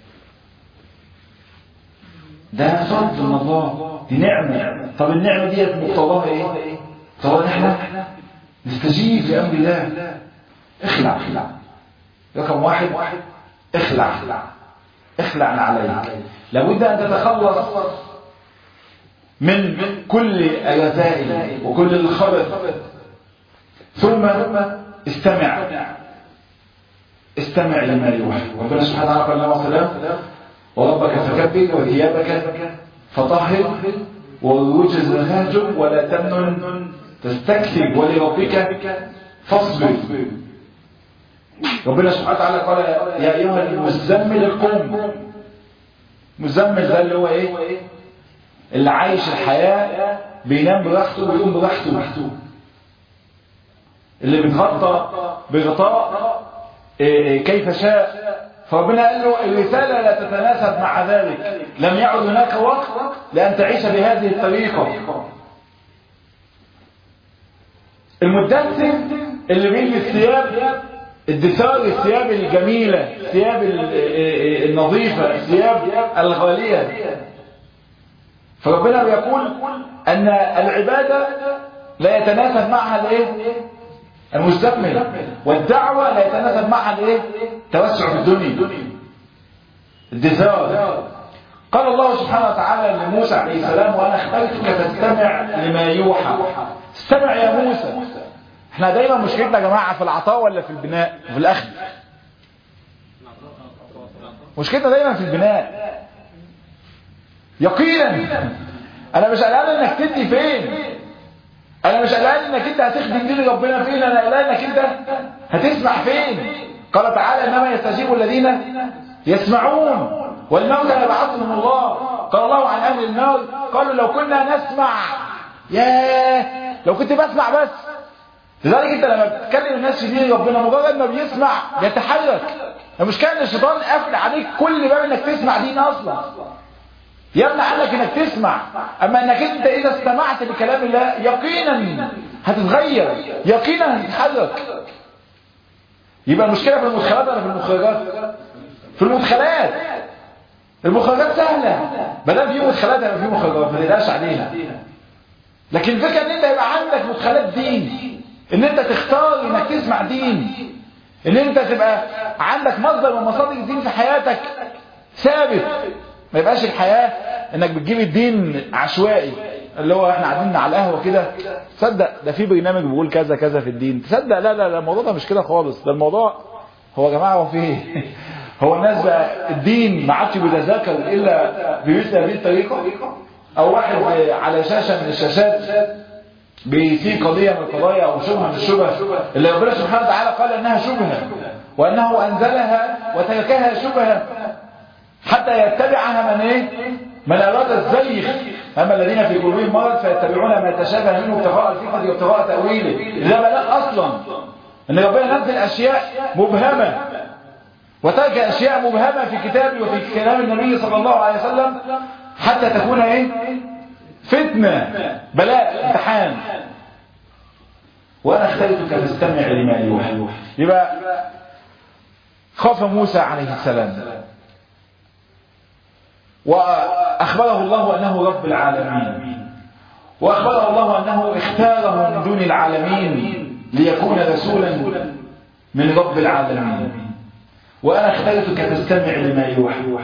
ده فضل من الله دي نعمة طب النعمة دي مقتضاها ايه مقتضاها ان احنا نستجيب لامر الله اخلع اخلع رقم واحد اخلع اخلع عليك لابد ان تتخلص من كل الرذائل وكل الخبث ثم استمع استمع لما يوحى ربنا سبحانه وتعالى قال له وسلام وربك فكبر وثيابك فطهر والرجز فاهجر ولا تمنن تستكثر ولربك فاصبر ربنا سبحانه وتعالى قال يا ايها المزمل القوم مزمل ده اللي هو ايه اللي عايش الحياه بينام براحته ويقوم براحته اللي بيتغطى بغطاء كيف شاء فربنا قال له الرسالة لا تتناسب مع ذلك لم يعد هناك وقت لأن تعيش بهذه الطريقة المدثر اللي بيلبس ثياب الدثار الثياب الجميلة الثياب النظيفة الثياب الغالية فربنا بيقول أن العبادة لا يتناسب معها الايه المستكمل والدعوة لا يتناسب معها الايه توسع في الدنيا الدثار قال الله سبحانه وتعالى لموسى عليه السلام وانا اخترتك فاستمع لما يوحى استمع يا موسى احنا دايما مشكلتنا يا جماعه في العطاء ولا في البناء وفي الاخذ مشكلتنا دايما في البناء يقينا انا مش قلقان انك تدي فين انا مش قلقان انك انت هتخدم دين ربنا فين انا قلقان انك انت هتسمع فين قال تعالى انما يستجيب الذين يسمعون والموتى يبعثهم الله قال الله عن اهل النار قالوا لو كنا نسمع ياه لو كنت بسمع بس لذلك انت لما بتتكلم الناس في دين ربنا مجرد ما بيسمع يتحرك المشكله ان الشيطان قافل عليك كل باب انك تسمع دين اصلا يمنع عنك انك تسمع اما انك انت اذا استمعت لكلام الله يقينا هتتغير يقينا هتتحرك يبقى المشكله في المدخلات ولا في المخرجات في المدخلات المخرجات سهله ما دام في مدخلات يبقى في مخرجات ما تقلقش عليها لكن الفكره ان انت يبقى عندك مدخلات دين ان انت تختار انك تسمع دين ان انت تبقى عندك مصدر من مصادر الدين في حياتك ثابت ما يبقاش الحياة انك بتجيب الدين عشوائي اللي هو احنا قاعدين على القهوة كده تصدق ده في برنامج بيقول كذا كذا في الدين تصدق لا لا لا الموضوع ده مش كده خالص ده الموضوع هو يا جماعة هو في ايه هو الناس بقى الدين ما عادش بيتذاكر الا بمثل هذه الطريقة او واحد على شاشة من الشاشات بيثير قضية من القضايا او شبهة من الشبه اللي ربنا سبحانه وتعالى قال انها شبهة وانه انزلها وتركها شبهة حتى يتبعها من ايه من اراد الزيخ اما الذين في قلوبهم مرض فيتبعون ما تشابه منه ابتغاء الفتنه وابتغاء تاويله ده بلاء اصلا ان ربنا نزل اشياء مبهمه وترك اشياء مبهمه في كتابه وفي كلام النبي صلى الله عليه وسلم حتى تكون ايه فتنه بلاء امتحان وانا اخترتك فاستمع لما يوحى يبقى خاف موسى عليه السلام وأخبره الله أنه رب العالمين وأخبره الله أنه اختاره من دون العالمين ليكون رسولا من رب العالمين وأنا اخترتك تستمع لما يوحى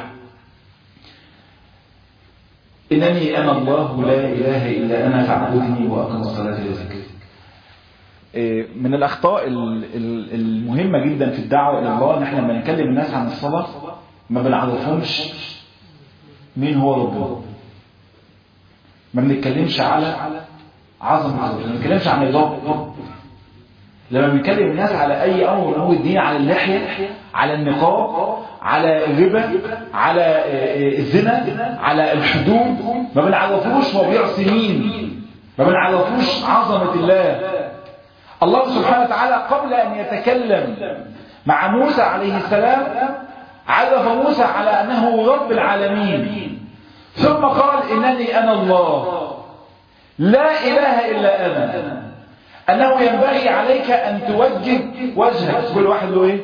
إنني أنا الله لا إله إلا أنا فاعبدني وأقم الصلاة لذكري من الأخطاء المهمة جدا في الدعوة إلى الله إن احنا لما نكلم الناس عن الصلاة ما بنعرفهمش مين هو ربنا ما بنتكلمش على عظمة ربنا ما بنتكلمش عن الرب لما بنتكلم الناس على اي امر من امور الدين على اللحيه على النقاب على الربا على الزنا على الحدود ما بنعرفوش هو بيعصي مين ما بنعرفوش عظمه الله الله سبحانه وتعالى قبل ان يتكلم مع موسى عليه السلام عرف موسى على أنه رب العالمين ثم قال إنني أنا الله لا إله إلا أنا أنه ينبغي عليك أن توجه وجهك كل واحد له إيه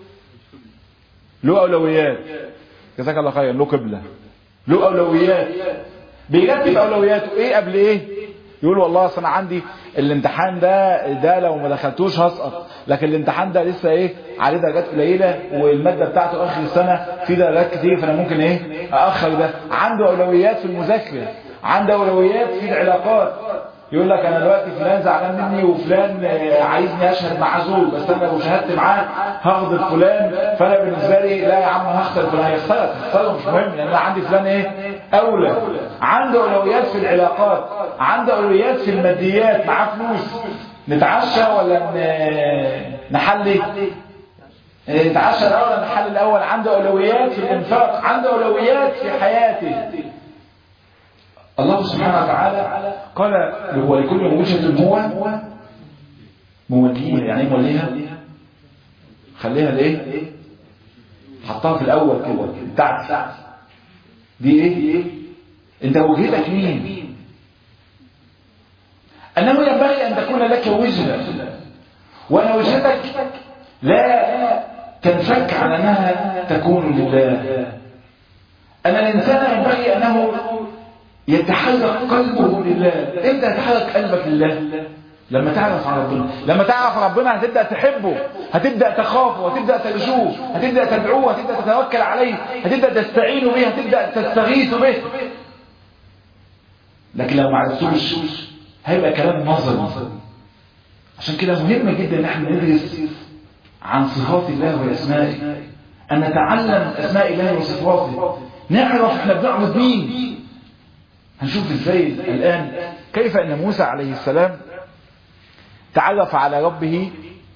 له أولويات جزاك الله خير له قبلة له أولويات بيرتب أولوياته إيه قبل إيه يقول والله اصل انا عندي الامتحان ده ده لو ما دخلتوش هسقط لكن الامتحان ده لسه ايه عليه درجات قليله والماده بتاعته اخر السنه في درجات كتير فانا ممكن ايه ااخر ده عنده اولويات في المذاكره عنده اولويات في العلاقات يقول لك انا دلوقتي فلان زعلان مني وفلان عايزني اشهد مع زول بس انا لو شهدت معاه هغضب فلان فانا بالنسبه لي لا يا عم هختار فلان هيختار هختاره مش مهم لان انا عندي فلان ايه اولى عنده اولويات في العلاقات عنده اولويات في الماديات معاه فلوس نتعشى ولا نحلي نتعشى الاول ولا نحلي الاول عنده اولويات في الانفاق عنده اولويات في حياته الله سبحانه وتعالى قال هو لكل وجهة هو موليها يعني ايه موليها خليها لايه حطها في الاول كده بتاعتي دي ايه انت وجهتك مين انه ينبغي ان تكون لك وجهة وان وجهتك لا تنفك عن انها تكون لله ان الانسان ينبغي انه يتحرك قلبه لله امتى يتحرك قلبك لله لما تعرف عن ربنا لما تعرف ربنا هتبدا تحبه هتبدا تخافه هتبدا ترجوه هتبدا تدعوه هتبدا تتوكل عليه هتبدا تستعين به هتبدا تستغيث به لكن لو ما عرفتوش هيبقى كلام نظري عشان كده مهم جدا ان احنا ندرس عن صفات الله واسمائه ان نتعلم اسماء الله وصفاته نعرف احنا بنعبد مين هنشوف ازاي الآن كيف أن موسى عليه السلام تعرف على ربه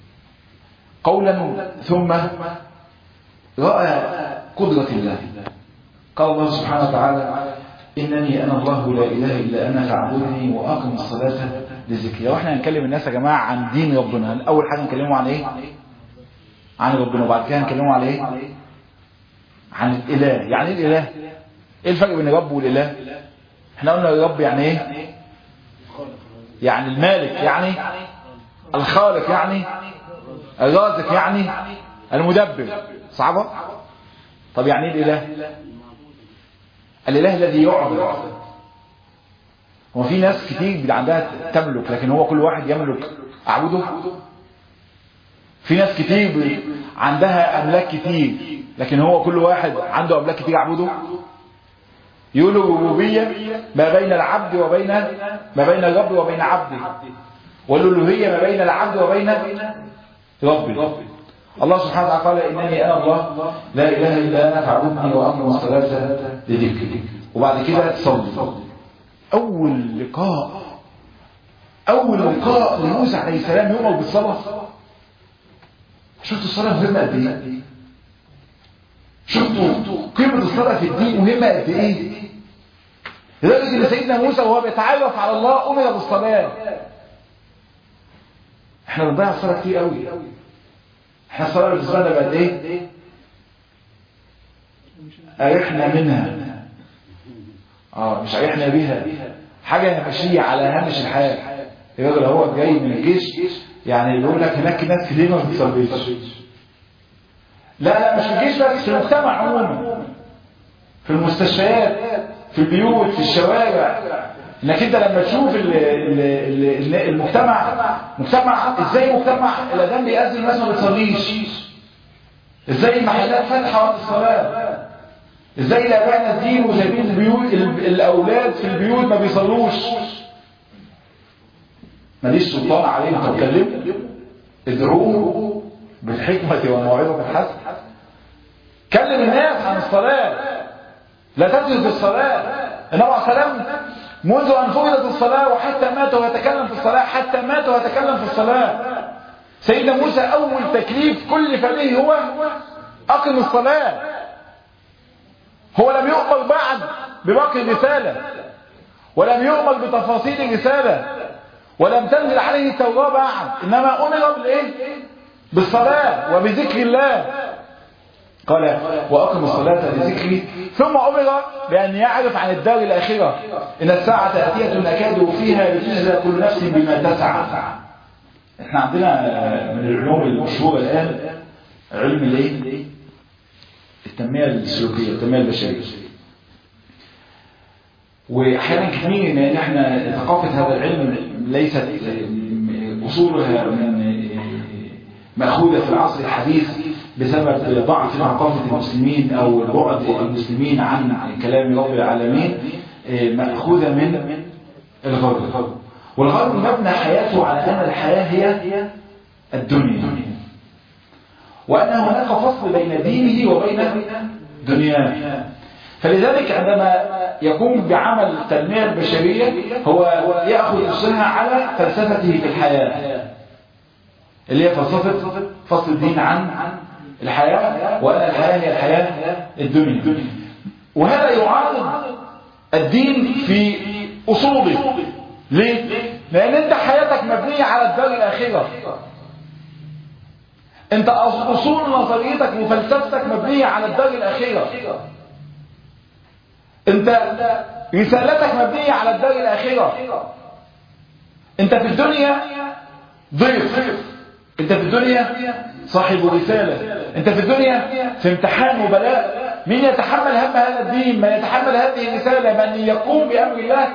قولا ثم رأى قدرة الله قال الله سبحانه وتعالى إنني أنا الله لا إله إلا أنا فاعبدني وأقم الصلاة لذكري واحنا هنكلم الناس يا جماعة عن دين ربنا أول حاجة نكلمه عن إيه عن ربنا وبعد كده هنكلمه عن إيه عن الإله يعني إيه الإله إيه الفرق بين الرب والإله احنا قلنا الرب يعني ايه يعني المالك يعني الخالق يعني الرازق يعني المدبر صعبة طب يعني ايه الاله الاله الذي يعبد هو في ناس كتير عندها تملك لكن هو كل واحد يملك اعبده في ناس كتير عندها املاك كتير لكن هو كل واحد عنده املاك كتير اعبده يقولوا الربوبية ما بين العبد وبين ما بين الرب وبين عبده والألوهية ما بين العبد وبين ربي الله سبحانه وتعالى قال إنني أنا الله لا إله إلا أنا فاعبدني وأقم الصلاة لذكري وبعد كده تصلي أول لقاء أول لقاء لموسى عليه السلام يؤمر بالصلاة شفتوا الصلاة مهمة قد إيه؟ شفتوا قيمة الصلاة في الدين مهمة قد إيه؟ لدرجة إن سيدنا موسى وهو بيتعرف على الله أمر بالصلاة احنا بنضيع الصلاة كتير قوي احنا الصلاة بالنسبة لنا بقت ايه؟ أرحنا منها اه مش أرحنا بيها حاجة ماشية على هامش الحياة الراجل هو جاي من الجيش يعني بيقول لك هناك ناس كتير ما بتصليش لا لا مش في الجيش بس في المجتمع عموما في المستشفيات في البيوت في الشوارع انك انت لما تشوف ال ال ال المجتمع مجتمع ازاي مجتمع الاذان بيأذن الناس ما بتصليش ازاي المحلات فاتحه وقت الصلاه ازاي الاباء نازلين وسايبين البيوت الاولاد في البيوت ما بيصلوش ماليش سلطان عليهم طب كلموا ادعوه بالحكمة والموعظة الحسنة كلم الناس عن الصلاة لا تجلس بالصلاة النبي عليه السلام منذ أن فرضت الصلاة وحتى مات ويتكلم في الصلاة حتى مات ويتكلم في الصلاة سيدنا موسى أول تكليف كلف به هو أقم الصلاة هو لم يؤمر بعد بباقي الرسالة ولم يؤمر بتفاصيل الرسالة ولم تنزل عليه التوراة بعد إنما أمر بالإيه؟ بالصلاة وبذكر الله قال وأقم الصلاة لذكري ثم أمر بأن يعرف عن الدار الآخرة إن الساعة آتية نكاد فيها لتجزى كل نفس بما تسعى احنا عندنا من العلوم المشهورة الآن علم الايه؟ التنمية السلوكية التنمية البشرية واحيانا كثير ان احنا ثقافة هذا العلم ليست اصولها من مأخوذة في العصر الحديث بسبب ضعف ثقافة المسلمين أو بعد المسلمين عن كلام رب العالمين مأخوذة من الغرب والغرب مبنى حياته على أن الحياة هي الدنيا وأن هناك فصل بين دينه وبين دنياه فلذلك عندما يقوم بعمل التنمية البشرية هو يأخذ أسرها على فلسفته في الحياة اللي هي فلسفة فصل الدين عن الحياة وأن الحياة هي الحياة الدنيا وهذا يعارض الدين في أصوله ليه؟ لأن أنت حياتك مبنية على الدار الآخرة أنت أصول نظريتك وفلسفتك مبنية على الدار الآخرة أنت رسالتك مبنية على الدار الآخرة أنت في الدنيا ضيف أنت في الدنيا صاحب رسالة أنت في الدنيا في امتحان وبلاء من يتحمل هم هذا الدين من يتحمل هذه الرسالة من يقوم بأمر الله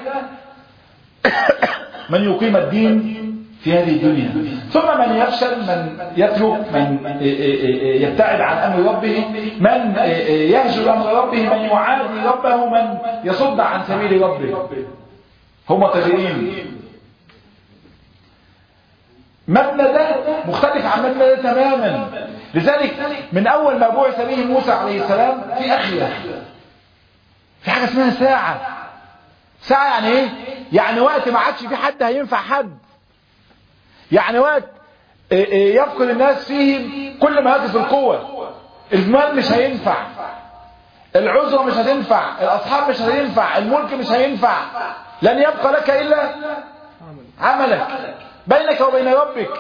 من يقيم الدين في هذه الدنيا ثم من يفشل من يترك من يبتعد عن أمر ربه من يهجر أمر ربه من يعادي ربه من يصد عن سبيل ربه هم طريقين مبنى ده مختلف عن مبنى ده تماما لذلك من أول ما بعث به موسى عليه السلام في أخية في حاجة اسمها ساعة ساعة يعني ايه يعني وقت ما عادش في حد هينفع حد يعني وقت يفقد الناس فيه كل ما هاتف القوة المال مش هينفع العذرة مش هتنفع الأصحاب مش هينفع الملك مش هينفع لن يبقى لك إلا عملك بينك وبين ربك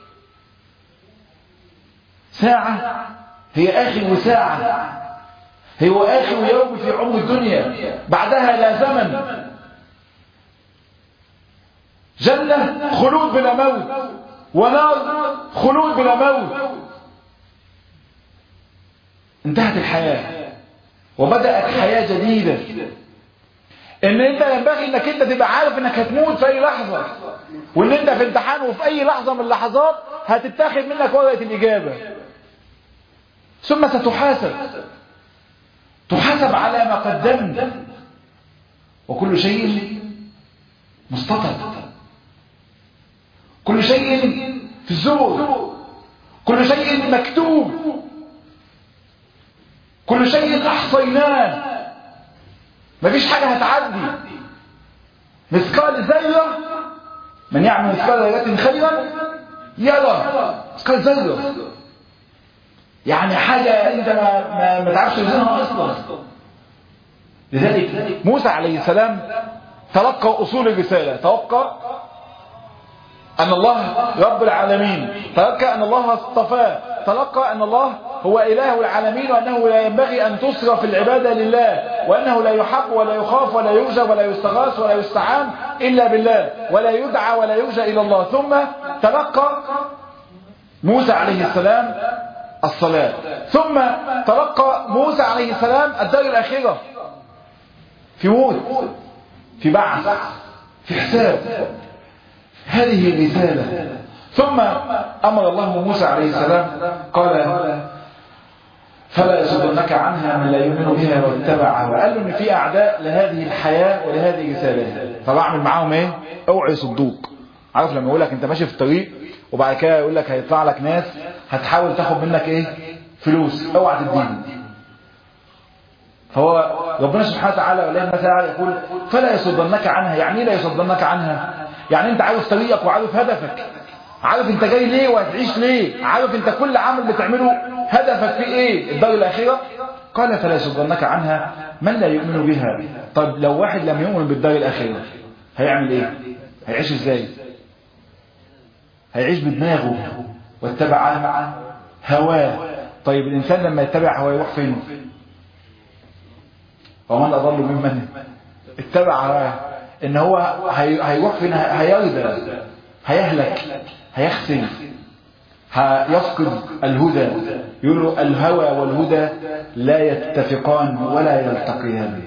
ساعة هي آخر ساعة هو آخر يوم في عمر الدنيا بعدها لا زمن جنة خلود بلا موت ونار خلود بلا موت انتهت الحياة وبدأت حياة جديدة ان انت ينبغي انك انت تبقى عارف انك هتموت في اي لحظة وان انت في امتحان وفي اي لحظة من اللحظات هتتاخد منك ورقة الاجابة ثم ستحاسب تحاسب على ما قدمت وكل شيء مستطر كل شيء في الزور كل شيء مكتوب كل شيء احصيناه مفيش حاجة هتعدي مثقال ذرة من يعمل مثقال ذرة خيرا يرى مثقال ذرة يعني حاجة انت ما, ما, ما تعرفش توزنها اصلا لذلك موسى عليه السلام تلقى اصول الرسالة تلقى ان الله رب العالمين تلقى ان الله اصطفاه تلقى ان الله هو اله العالمين وانه لا ينبغي ان تصرف العبادة لله وانه لا يحب ولا يخاف ولا يرجى ولا يستغاث ولا يستعان الا بالله ولا يدعى ولا يرجى الى الله ثم تلقى موسى عليه السلام الصلاة ثم تلقى موسى عليه السلام الدار الأخيرة في موت في بعث في حساب هذه الرسالة ثم أمر الله موسى عليه السلام قال فلا يصدنك عنها من لا يؤمن بها واتبعها وقال له ان في اعداء لهذه الحياة ولهذه الرسالة فبعمل معاهم ايه اوعي يصدوك عارف لما يقول لك انت ماشي في الطريق وبعد كده يقول لك هيطلع لك ناس هتحاول تاخد منك ايه فلوس اوعى تديهم فهو ربنا سبحانه وتعالى ولله مثلا يقول فلا يصدنك عنها يعني لا يصدنك عنها يعني انت عارف طريقك وعارف هدفك عارف انت جاي ليه وهتعيش ليه عارف انت كل عمل بتعمله هدفك في ايه الدار الاخره قال فلا يصدنك عنها من لا يؤمن بها طب لو واحد لم يؤمن بالدار الاخره هيعمل ايه هيعيش ازاي هيعيش بدماغه واتبع هواه طيب الإنسان لما يتبع هواه يروح فين ومن أضل ممن اتبع هواه إن هو هيروح فين هيرضى هيهلك هيخسر هيفقد الهدى يقول له الهوى والهدى لا يتفقان ولا يلتقيان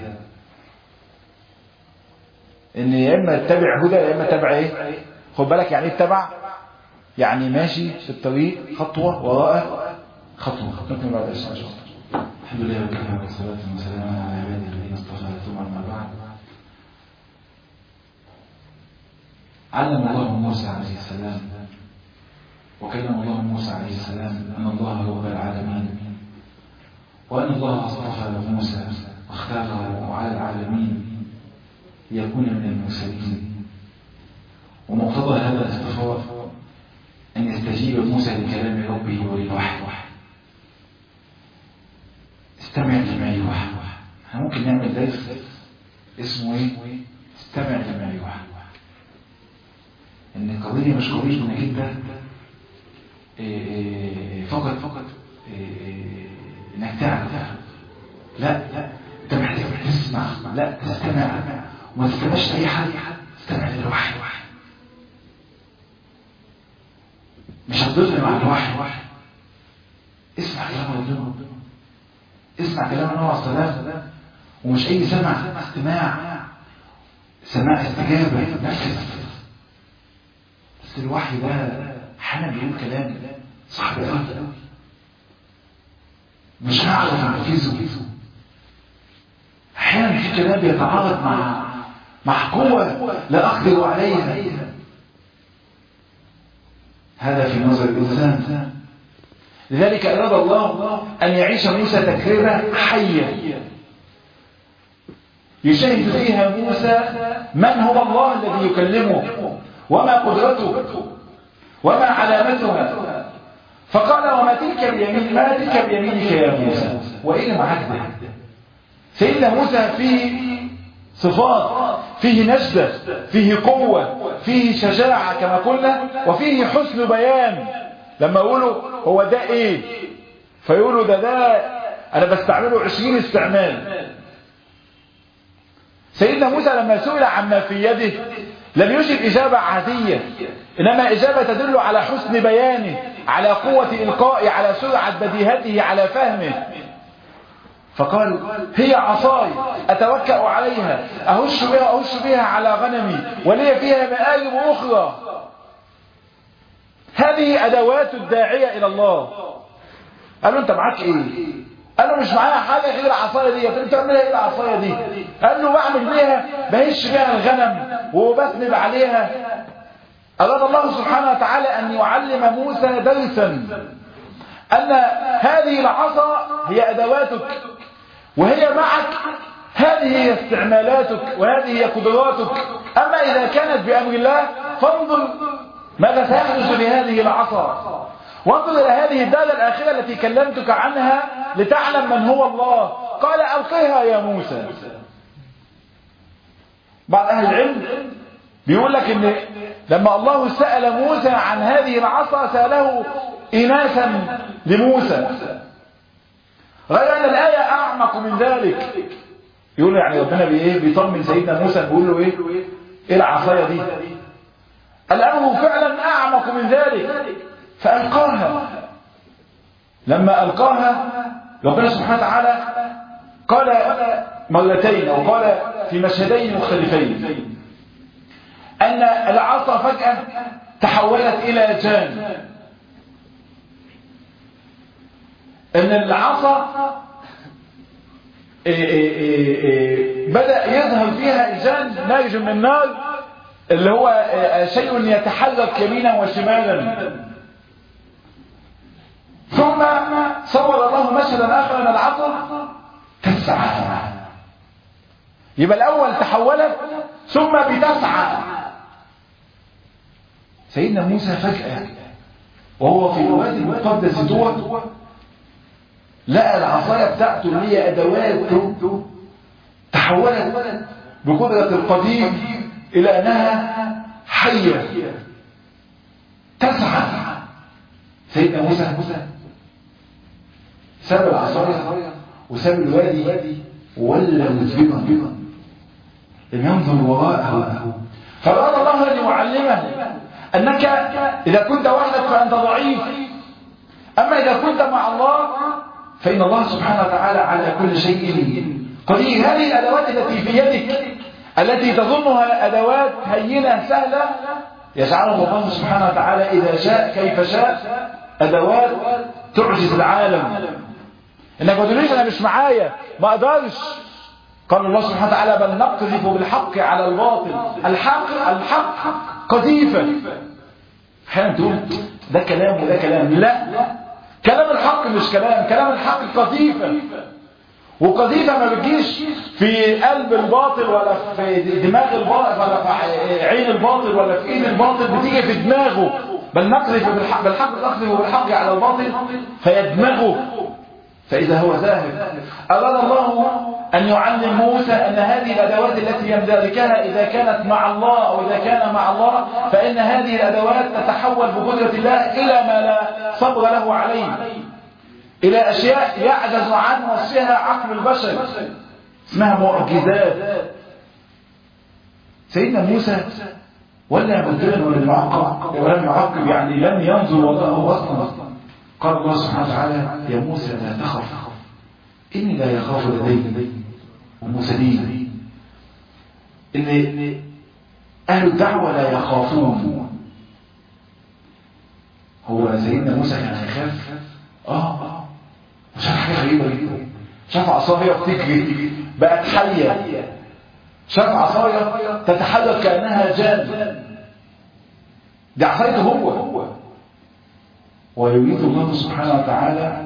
ان يا اما اتبع هدى يا اما اتبع ايه خد بالك يعني ايه اتبع يعني ماشي في الطريق خطوة وراء خطوة نكمل بعد الشيء الحمد لله وكفى والصلاة والسلام على عباده الذين اصطفى ثم أما بعد علم الله موسى عليه السلام وكلم الله موسى عليه السلام أن الله هو رب العالمين وأن الله اصطفى موسى واختاره على العالمين ليكون من المرسلين ومقتضى هذا الاصطفاء أن يستجيب موسى لكلام ربه وللوحي استمع لما يوحى احنا ممكن نعمل درس اسمه ايه استمع لما يوحى ان القضية مش قضية انك انت فقط فقط انك تعرف لا لا انت محتاج تسمع لا تستمع وما تستمعش لاي حد استمع للوحي مش هتضل مع الوحي اسمع كلام ربنا اسمع كلام النبي عليه الصلاه ومش اي سمع استماع سماع استجابه نفس بس الوحي ده حالا بيقول كلام صعب قوي مش هعرف انفذه احيانا في كلام بيتعارض مع مع قوه لا اقدر عليها هذا في نظر الانسان لذلك اراد الله ان يعيش موسى تكريرا حيا يشاهد فيها موسى من هو الله الذي يكلمه وما قدرته وما علامتها فقال وما تلك بيمين ما تلك بيمينك يا موسى وايه معاك ده سيدنا موسى فيه صفات فيه نجدة فيه قوة فيه شجاعة كما قلنا وفيه حسن بيان لما يقولوا هو ده ايه فيقولوا ده ده انا بستعمله عشرين استعمال سيدنا موسى لما سئل عما في يده لم يجب إجابة عادية إنما إجابة تدل على حسن بيانه على قوة إلقائه على سرعة بديهته على فهمه فقالوا هي عصاي أتوكأ عليها أهش بها أهش بها على غنمي ولي فيها مآرب أخرى هذه أدوات الداعية إلى الله قالوا أنت معاك إيه قال له مش معايا حاجة غير العصاية دي انت بتعملها ايه العصاية دي قال له بعمل بيها بهش بيها الغنم وبسند عليها أراد الله سبحانه وتعالى أن يعلم موسى درسا أن هذه العصا هي أدواتك وهي معك هذه هي استعمالاتك وهذه هي قدراتك أما إذا كانت بأمر الله فانظر ماذا سيحدث لهذه العصا وانظر إلى هذه الدالة الآخرة التي كلمتك عنها لتعلم من هو الله قال ألقها يا موسى بعض أهل العلم بيقول لك إن لما الله سأل موسى عن هذه العصا سأله إناثا لموسى غير أن الآية أعمق من ذلك يقول يعني ربنا بإيه بيطمن سيدنا موسى بيقول له إيه إيه العصاية دي الأمر فعلا أعمق من ذلك فألقاها لما ألقاها ربنا سبحانه وتعالى قال مرتين أو قال في مشهدين مختلفين أن العصا فجأة تحولت إلى جان أن العصا بدأ يظهر فيها الجان نارج من النار اللي هو شيء يتحرك يمينا وشمالا ثم صور الله مشهدا آخر أن العصا تسعى يبقى الأول تحولت ثم بتسعى سيدنا موسى فجأة وهو في الوادي المقدس دوت لقى العصاية بتاعته اللي هي أدواته تحولت بقدرة القدير إلى أنها حية تسعى سيدنا موسى ساب العصاية وساب الوادي وولى مدبرا لم ينظر وراءه فأراد الله أن يعلمه أنك إذا كنت وحدك فأنت ضعيف أما إذا كنت مع الله فإن الله سبحانه وتعالى على كل شيء قدير هذه الأدوات التي في يدك التي تظنها أدوات هينة سهلة يجعلها الله سبحانه وتعالى إذا شاء كيف شاء أدوات تعجز العالم إنك ما تقوليش أنا مش معايا ما أقدرش قال الله سبحانه وتعالى بل نقذف بالحق على الباطل الحق الحق قذيفة احيانا تقول ده كلام وده كلام لا كلام الحق مش كلام كلام الحق قذيفة وقذيفة ما بتجيش في قلب الباطل ولا في دماغ الباطل ولا في عين الباطل ولا في ايد الباطل بتيجي في دماغه بل نقذف بالحق بالحق نقذف بالحق على الباطل فيدمغه فإذا هو ذاهب أراد الله أن يعلم موسى أن هذه الأدوات التي يمتلكها إذا كانت مع الله أو إذا كان مع الله فإن هذه الأدوات تتحول بقدرة الله إلى ما لا صبر له عليه إلى أشياء يعجز عن وصفها عقل البشر اسمها معجزات سيدنا موسى ولا مدبرا ولا معقب ولم يعقب يعني لم ينظر وراءه اصلا قال الله سبحانه وتعالى يا موسى لا تخف اني لا يخاف لدي المرسلين ان اهل الدعوه لا يخافون هو سيدنا موسى كان يخاف اه وشاف حاجه غريبه جدا شاف عصايه بتجري بقت حيه شاف عصايه تتحرك كانها جان دي عصايته هو ويريد الله سبحانه وتعالى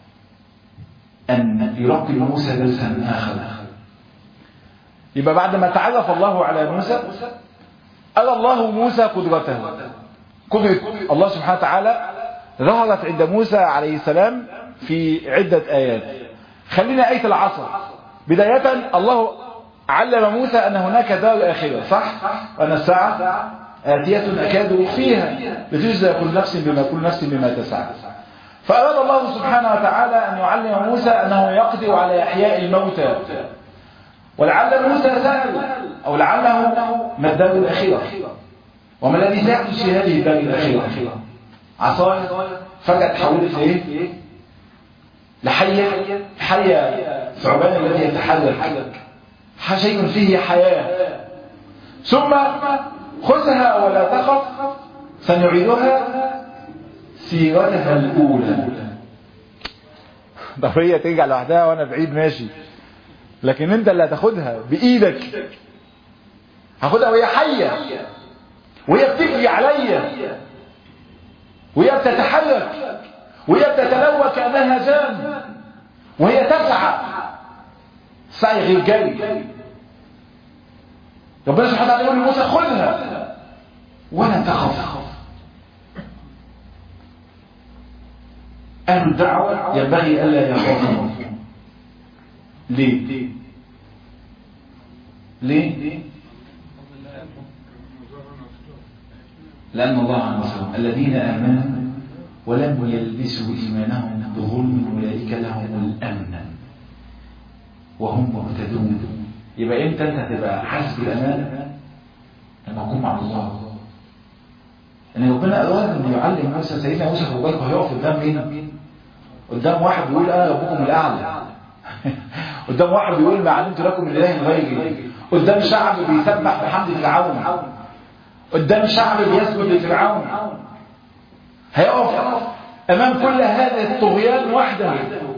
ان يرقي موسى درسا اخر يبقى بعد ما تعرف الله على موسى أرى الله موسى قدرته قدرة الله سبحانه وتعالى ظهرت عند موسى عليه السلام في عدة آيات خلينا آية العصر بداية الله علم موسى أن هناك دار آخرة صح؟ وأن الساعة آتية أكاد فيها لتجزى كل نفس بما كل نفس بما تسعى فأراد الله سبحانه وتعالى أن يعلم موسى أنه يقدر على إحياء الموتى ولعل موسى سأل أو لعله ما الدار الأخيرة وما الذي سيحدث في هذه الدار الأخيرة عصاية فجأة تحولت لإيه؟ لحية حية ثعبان الذي يتحرك شيء فيه حياة ثم خذها ولا تخف سنعيدها سيرتها الأولى ده هي ترجع لوحدها وانا بعيد ماشي لكن انت اللي هتاخدها بايدك هاخدها وهي حيه وهي بتجري عليا وهي بتتحرك وهي بتتلوى كانها جان وهي تسعى سعي غير جري ربنا سبحانه وتعالى يقول لموسى خذها ولا تخف أهل الدعوة ينبغي ألا يخافوا ليه؟ ليه؟ لأن الله عنهم الذين آمنوا ولم يلبسوا إيمانهم بظلم أولئك لهم الأمن وهم مهتدون يبقى امتى انت هتبقى حاسس بالامان لما تكون مع الله ان ربنا اراد ان يعلم موسى سيدنا موسى خلي بالك هيقف قدام مين؟ قدام واحد بيقول انا ربكم الاعلى قدام واحد بيقول ما علمت لكم من اله غيري قدام شعب بيسبح بحمد فرعون قدام شعب بيسجد لفرعون هيقف امام كل هذا الطغيان وحده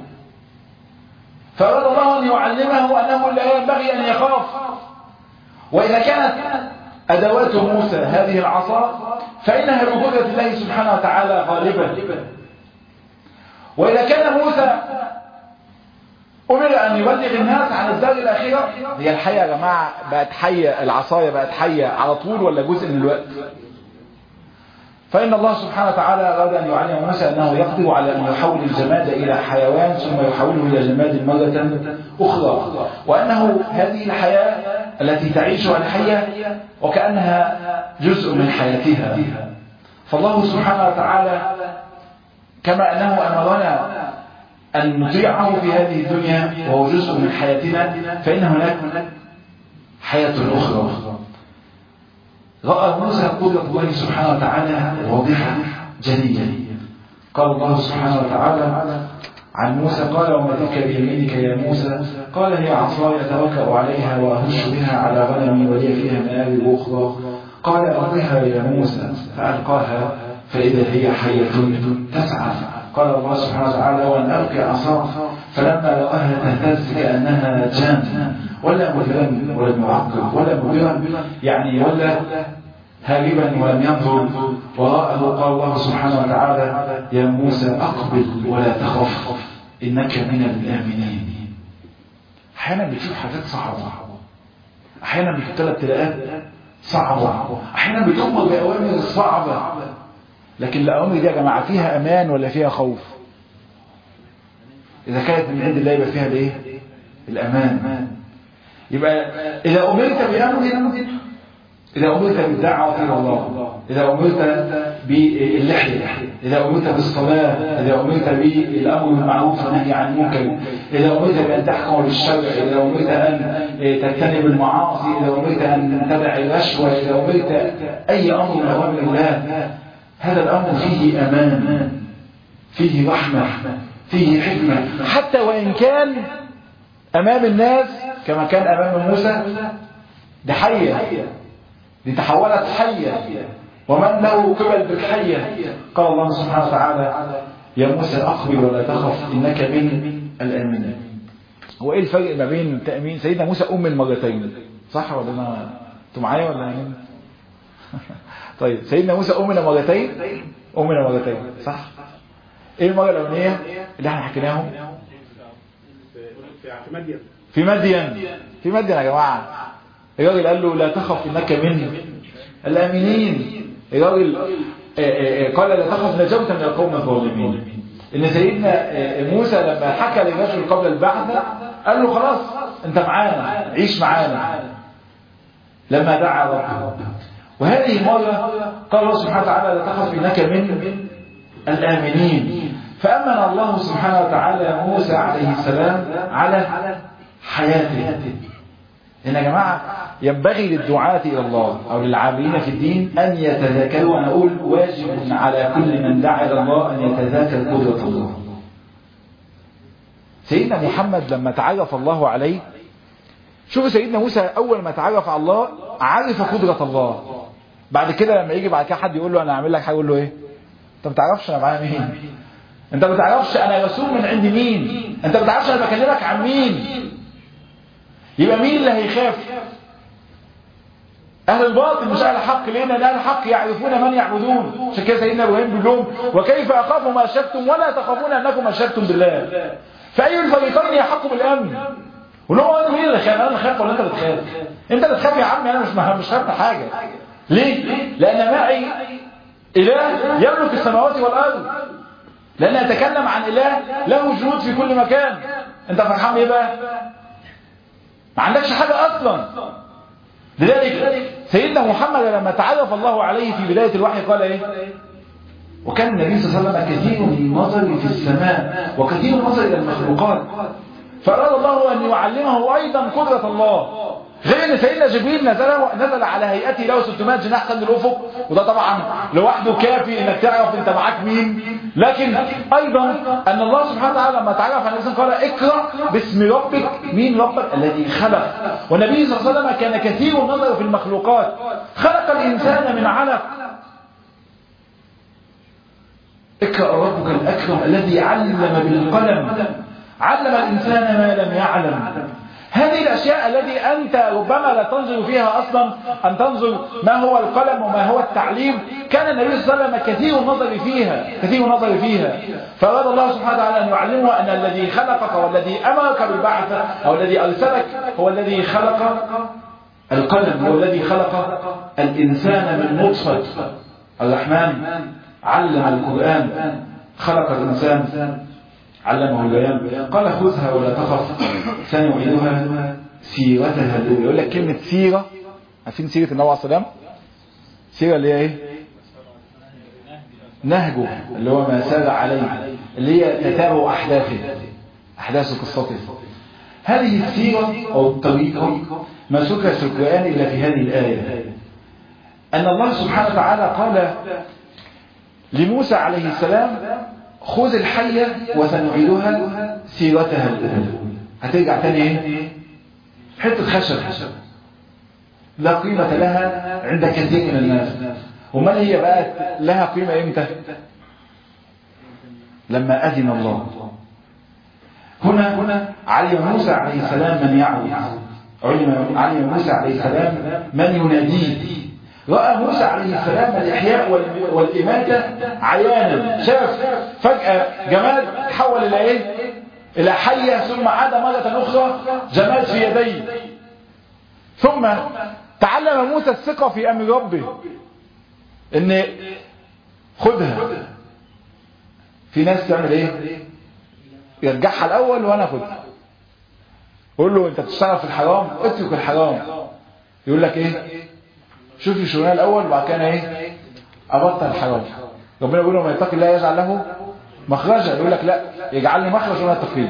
فأراد الله أن يعلمه أنه لا ينبغي أن يخاف وإذا كانت أدوات موسى هذه العصا فإنها بقدرة الله سبحانه وتعالى غالبة وإذا كان موسى أمر أن يبلغ الناس عن الدار الأخيرة هي الحية يا جماعة بقت حية العصاية بقت حية على طول ولا جزء من الوقت فإن الله سبحانه وتعالى أراد أن يعلم موسى أنه يقدر على أن يحول الجماد إلى حيوان ثم يحوله إلى جماد مرة أخرى وأنه هذه الحياة التي تعيشها الحية وكأنها جزء من حياتها فالله سبحانه وتعالى كما أنه أمرنا أن نطيعه في هذه الدنيا وهو جزء من حياتنا فإن هناك حياة أخرى رأى موسى قدرة الله سبحانه وتعالى واضحة جلية قال الله سبحانه وتعالى عن موسى قال وما تلك بيمينك يا موسى قال هي عصاي أتوكأ عليها وأهش بها على غنمي ولي فيها مآرب أخرى قال ألقها يا موسى فألقاها فإذا هي حية تسعى قال الله سبحانه وتعالى وأن ألقي عصاه فلما رآها تهتز كأنها جان ولا مدبرا ولا معقب ولا مدبرا يعني ولا هاربا ولم ينظر وراءه قال الله سبحانه وتعالى يا موسى أقبل ولا تخف إنك من الآمنين أحيانا بتشوف حاجات صعبة أحيانا بتبتلى ابتلاءات صعبة أحيانا بتؤمر بأوامر صعبة لكن الأوامر دي يا جماعة فيها أمان ولا فيها خوف إذا كانت من عند الله يبقى فيها الإيه؟ الأمان يبقى إذا أمرت بأمر إذا أمرت بالدعوة إلى الله إذا أمرت باللحية إذا أمرت بالصلاة إذا أمرت بالأمر بالمعروف والنهي عن المنكر إذا أمرت بأن تحكم بالشرع إذا أمرت أن تجتنب المعاصي إذا أمرت أن تدع الرشوة إذا أمرت أي أمر من أوامر الله هذا الأمر فيه أمان فيه رحمة فيه حكمة حتى وإن كان أمام الناس كما كان أمام موسى ده حية دي تحولت حية ومن له قبل بالحية قال الله سبحانه وتعالى يا موسى أقبل ولا تخف إنك من الآمنين هو إيه الفرق ما بين تأمين سيدنا موسى أم المرتين صح ولا أنا أنتوا معايا ولا أنا طيب سيدنا موسى أمنا مرتين أمنا مرتين صح إيه المرة الأولانية اللي احنا حكيناهم في مدين في مدين في مدين يا جماعة الراجل قال له لا تخف انك من الامنين الراجل قال لا تخف نجوت من القوم الظالمين ان سيدنا موسى لما حكى للرجل قبل البعثة قال له خلاص انت معانا عيش معانا لما دعا ربه وهذه المرة قال الله سبحانه وتعالى لا تخف انك من الامنين فامن الله سبحانه وتعالى موسى عليه السلام على حياته إن يا جماعة ينبغي للدعاة إلى الله أو للعاملين في الدين أن يتذاكروا أنا أقول واجب على كل من دعا إلى الله أن يتذاكر قدرة الله سيدنا محمد لما تعرف الله عليه شوفوا سيدنا موسى أول ما تعرف على الله عرف قدرة الله بعد كده لما يجي بعد كده حد يقول له أنا أعمل لك حاجة يقول له إيه أنت ما تعرفش أنا معايا مين أنت ما تعرفش أنا رسول من عند مين أنت ما تعرفش أنا بكلمك عن مين يبقى مين اللي هيخاف اهل الباطل مش اهل الحق لان اهل الحق يعرفون من يعبدون عشان كده سيدنا ابراهيم بيقول لهم وكيف اخاف ما اشركتم ولا تخافون انكم اشركتم بالله فاي الفريقين يحق بالامن ولو مين اللي خاف انا اللي خايف ولا انت اللي تخاف انت اللي تخاف يا عمي انا مش مش خايف حاجه ليه لان معي اله يملك السماوات والارض لان اتكلم عن اله له جنود في كل مكان انت فرحان ايه بقى ما عندكش حاجة أصلا لذلك سيدنا محمد لما تعرف الله عليه في بداية الوحي قال إيه وكان النبي صلى الله عليه وسلم كثير النظر في السماء وكثير النظر إلى المخلوقات فأراد الله أن يعلمه أيضا قدرة الله غير ان سيدنا جبريل نزل نزل على هيئته له 600 جناح قد الافق وده طبعا لوحده كافي انك تعرف انت معاك مين لكن ايضا ان الله سبحانه وتعالى لما تعرف عن الانسان قال اقرا باسم ربك مين ربك الذي خلق والنبي صلى الله عليه وسلم كان كثير النظر في المخلوقات خلق الانسان من علق اقرا ربك الاكرم الذي علم بالقلم علم الانسان ما لم يعلم هذه الأشياء التي أنت ربما لا تنظر فيها أصلا أن تنظر ما هو القلم وما هو التعليم كان النبي صلى الله عليه وسلم كثير النظر فيها كثير النظر فيها فأراد الله سبحانه وتعالى أن يعلمه أن الذي خلقك والذي أمرك بالبعث أو الذي أرسلك هو الذي خلق القلم هو الذي خلق الإنسان من نطفة الرحمن علم القرآن خلق الإنسان علمه البيان قال خذها ولا تخف سنعيدها سيرتها الأولى يقول لك كلمة سيرة عارفين سيرة النبي عليه السلام سيرة اللي هي ايه نهجه اللي هو ما سار عليه اللي هي تتابع أحداثه أحداث قصته هذه السيرة أو الطريقة ما ذكر في القرآن إلا في هذه الآية أن الله سبحانه وتعالى قال لموسى عليه السلام خذ الحية وسنعيدها سيرتها الأولى هترجع تاني ايه حتة خشب لا قيمة لها عند كثير من الناس وما هي بقى لها قيمة امتى لما أذن الله هنا هنا علم موسى عليه السلام من يعبد علم علم موسى عليه السلام من يناديه رأى موسى عليه السلام الإحياء والإماتة عيانا شاف فجأة جماد تحول إلى إيه؟ إلى حية ثم عاد مرة أخرى جماد في يديه ثم تعلم موسى الثقة في أمر ربه إن خدها في ناس تعمل إيه؟ يرجعها الأول وأنا أخدها قول له أنت بتشتغل في الحرام اترك الحرام يقول لك إيه؟ شوف الشغلانه الاول وبعد كده ايه ابطل الحرام ربنا بيقول له من يتقي الله يجعل له مخرجا يقول لك لا يجعل لي مخرج وانا اتقيه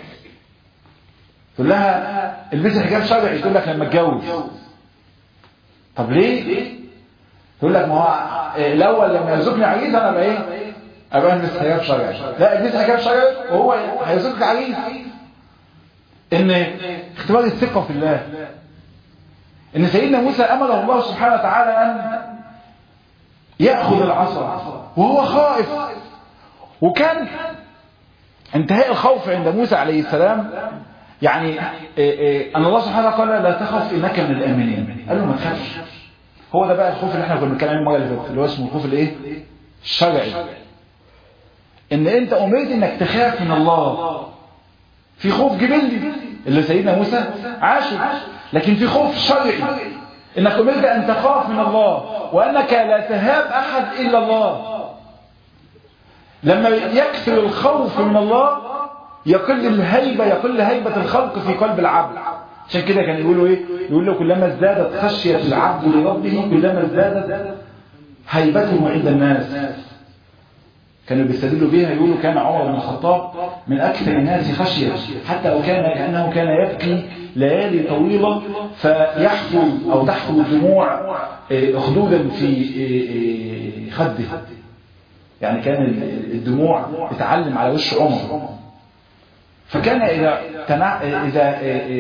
تقول لها البسي حجاب شرعي تقول لك لما اتجوز طب ليه تقول لك ما هو الاول لما يرزقني عريس انا ابقى ايه ابقى البس حجاب شرعي لا البس حجاب شرعي وهو هيرزقك عريس ان اختبار الثقه في الله ان سيدنا موسى امره الله سبحانه وتعالى ان ياخذ العصا وهو خائف وكان انتهاء الخوف عند موسى عليه السلام يعني ان الله سبحانه وتعالى قال لا تخف انك من الامنين قال له ما تخافش هو ده بقى الخوف اللي احنا كنا بنتكلم عنه المره اللي فاتت اللي هو اسمه الخوف الايه الشرعي ان انت امرت انك تخاف من الله في خوف جبلي اللي سيدنا موسى عاشه لكن في خوف شرعي انك امرت ان تخاف من الله وانك لا تهاب احد الا الله لما يكثر الخوف من الله يقل الهيبة يقل هيبة الخلق في قلب العبد عشان كده كان يقولوا ايه يقول له كلما ازدادت خشية العبد لربه كلما ازدادت هيبته عند الناس كانوا بيستدلوا بيها يقولوا كان عمر بن الخطاب من أكثر الناس خشية حتى لو كان كأنه كان يبكي ليالي طويلة فيحفل أو تحفل الدموع أخدودا في خده يعني كان الدموع تتعلم على وش عمر فكان إذا تنع... إذا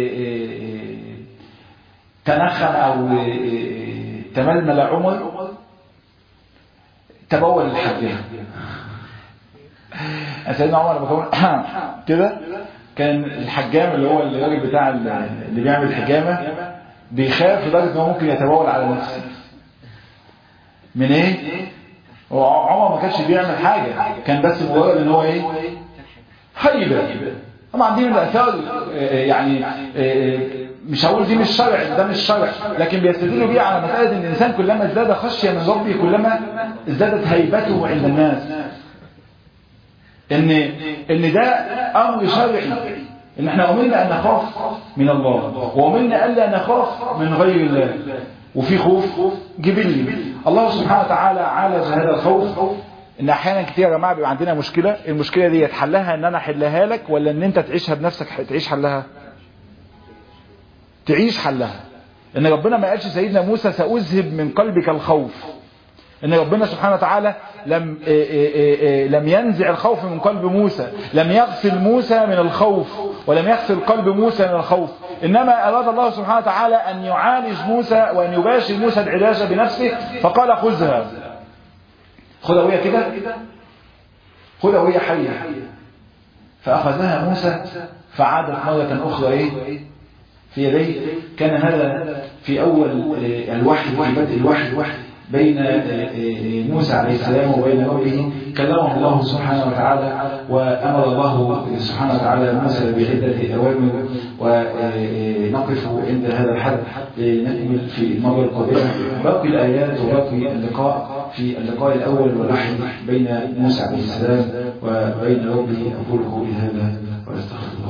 تنخم أو تململ عمر تبول الحجام سيدنا عمر لما كان كده كان الحجام اللي هو الراجل بتاع اللي بيعمل حجامه بيخاف لدرجه ان هو ممكن يتبول على نفسه من ايه هو عمر ما كانش بيعمل حاجه كان بس مجرد ان هو ايه هيبه طبعا دي من الاثار يعني مش هقول دي مش شرع ده مش شرع لكن بيستدلوا بيه على مساله ان الانسان كلما ازداد خشيه من ربه كلما ازدادت هيبته عند الناس ان ان ده امر شرعي ان احنا امرنا ان نخاف من الله وامرنا الا نخاف من غير الله وفي خوف جبلي الله سبحانه وتعالى عالج هذا الخوف ان احيانا كتير يا جماعه بيبقى عندنا مشكله المشكله دي حلها ان انا احلها لك ولا ان انت تعيشها بنفسك تعيش حلها تعيش حلها ان ربنا ما قالش سيدنا موسى ساذهب من قلبك الخوف ان ربنا سبحانه وتعالى لم إيه إيه إيه لم ينزع الخوف من قلب موسى لم يغسل موسى من الخوف ولم يغسل قلب موسى من الخوف انما اراد الله سبحانه وتعالى ان يعالج موسى وان يباشر موسى العلاج بنفسه فقال خذها خذها وهي كده خذها وهي حيه فاخذها موسى فعادت مره اخرى ايه في يديه كان هذا في اول الوحي في بدء الوحي بين موسى عليه السلام وبين ربه كلمه الله سبحانه وتعالى وأمر الله سبحانه وتعالى موسى بعدة أوامر ونقف عند هذا الحد لنكمل في المرة القادمة باقي الآيات وباقي اللقاء في اللقاء الأول والأحد بين موسى عليه السلام وبين ربه أقول قولي هذا وأستغفر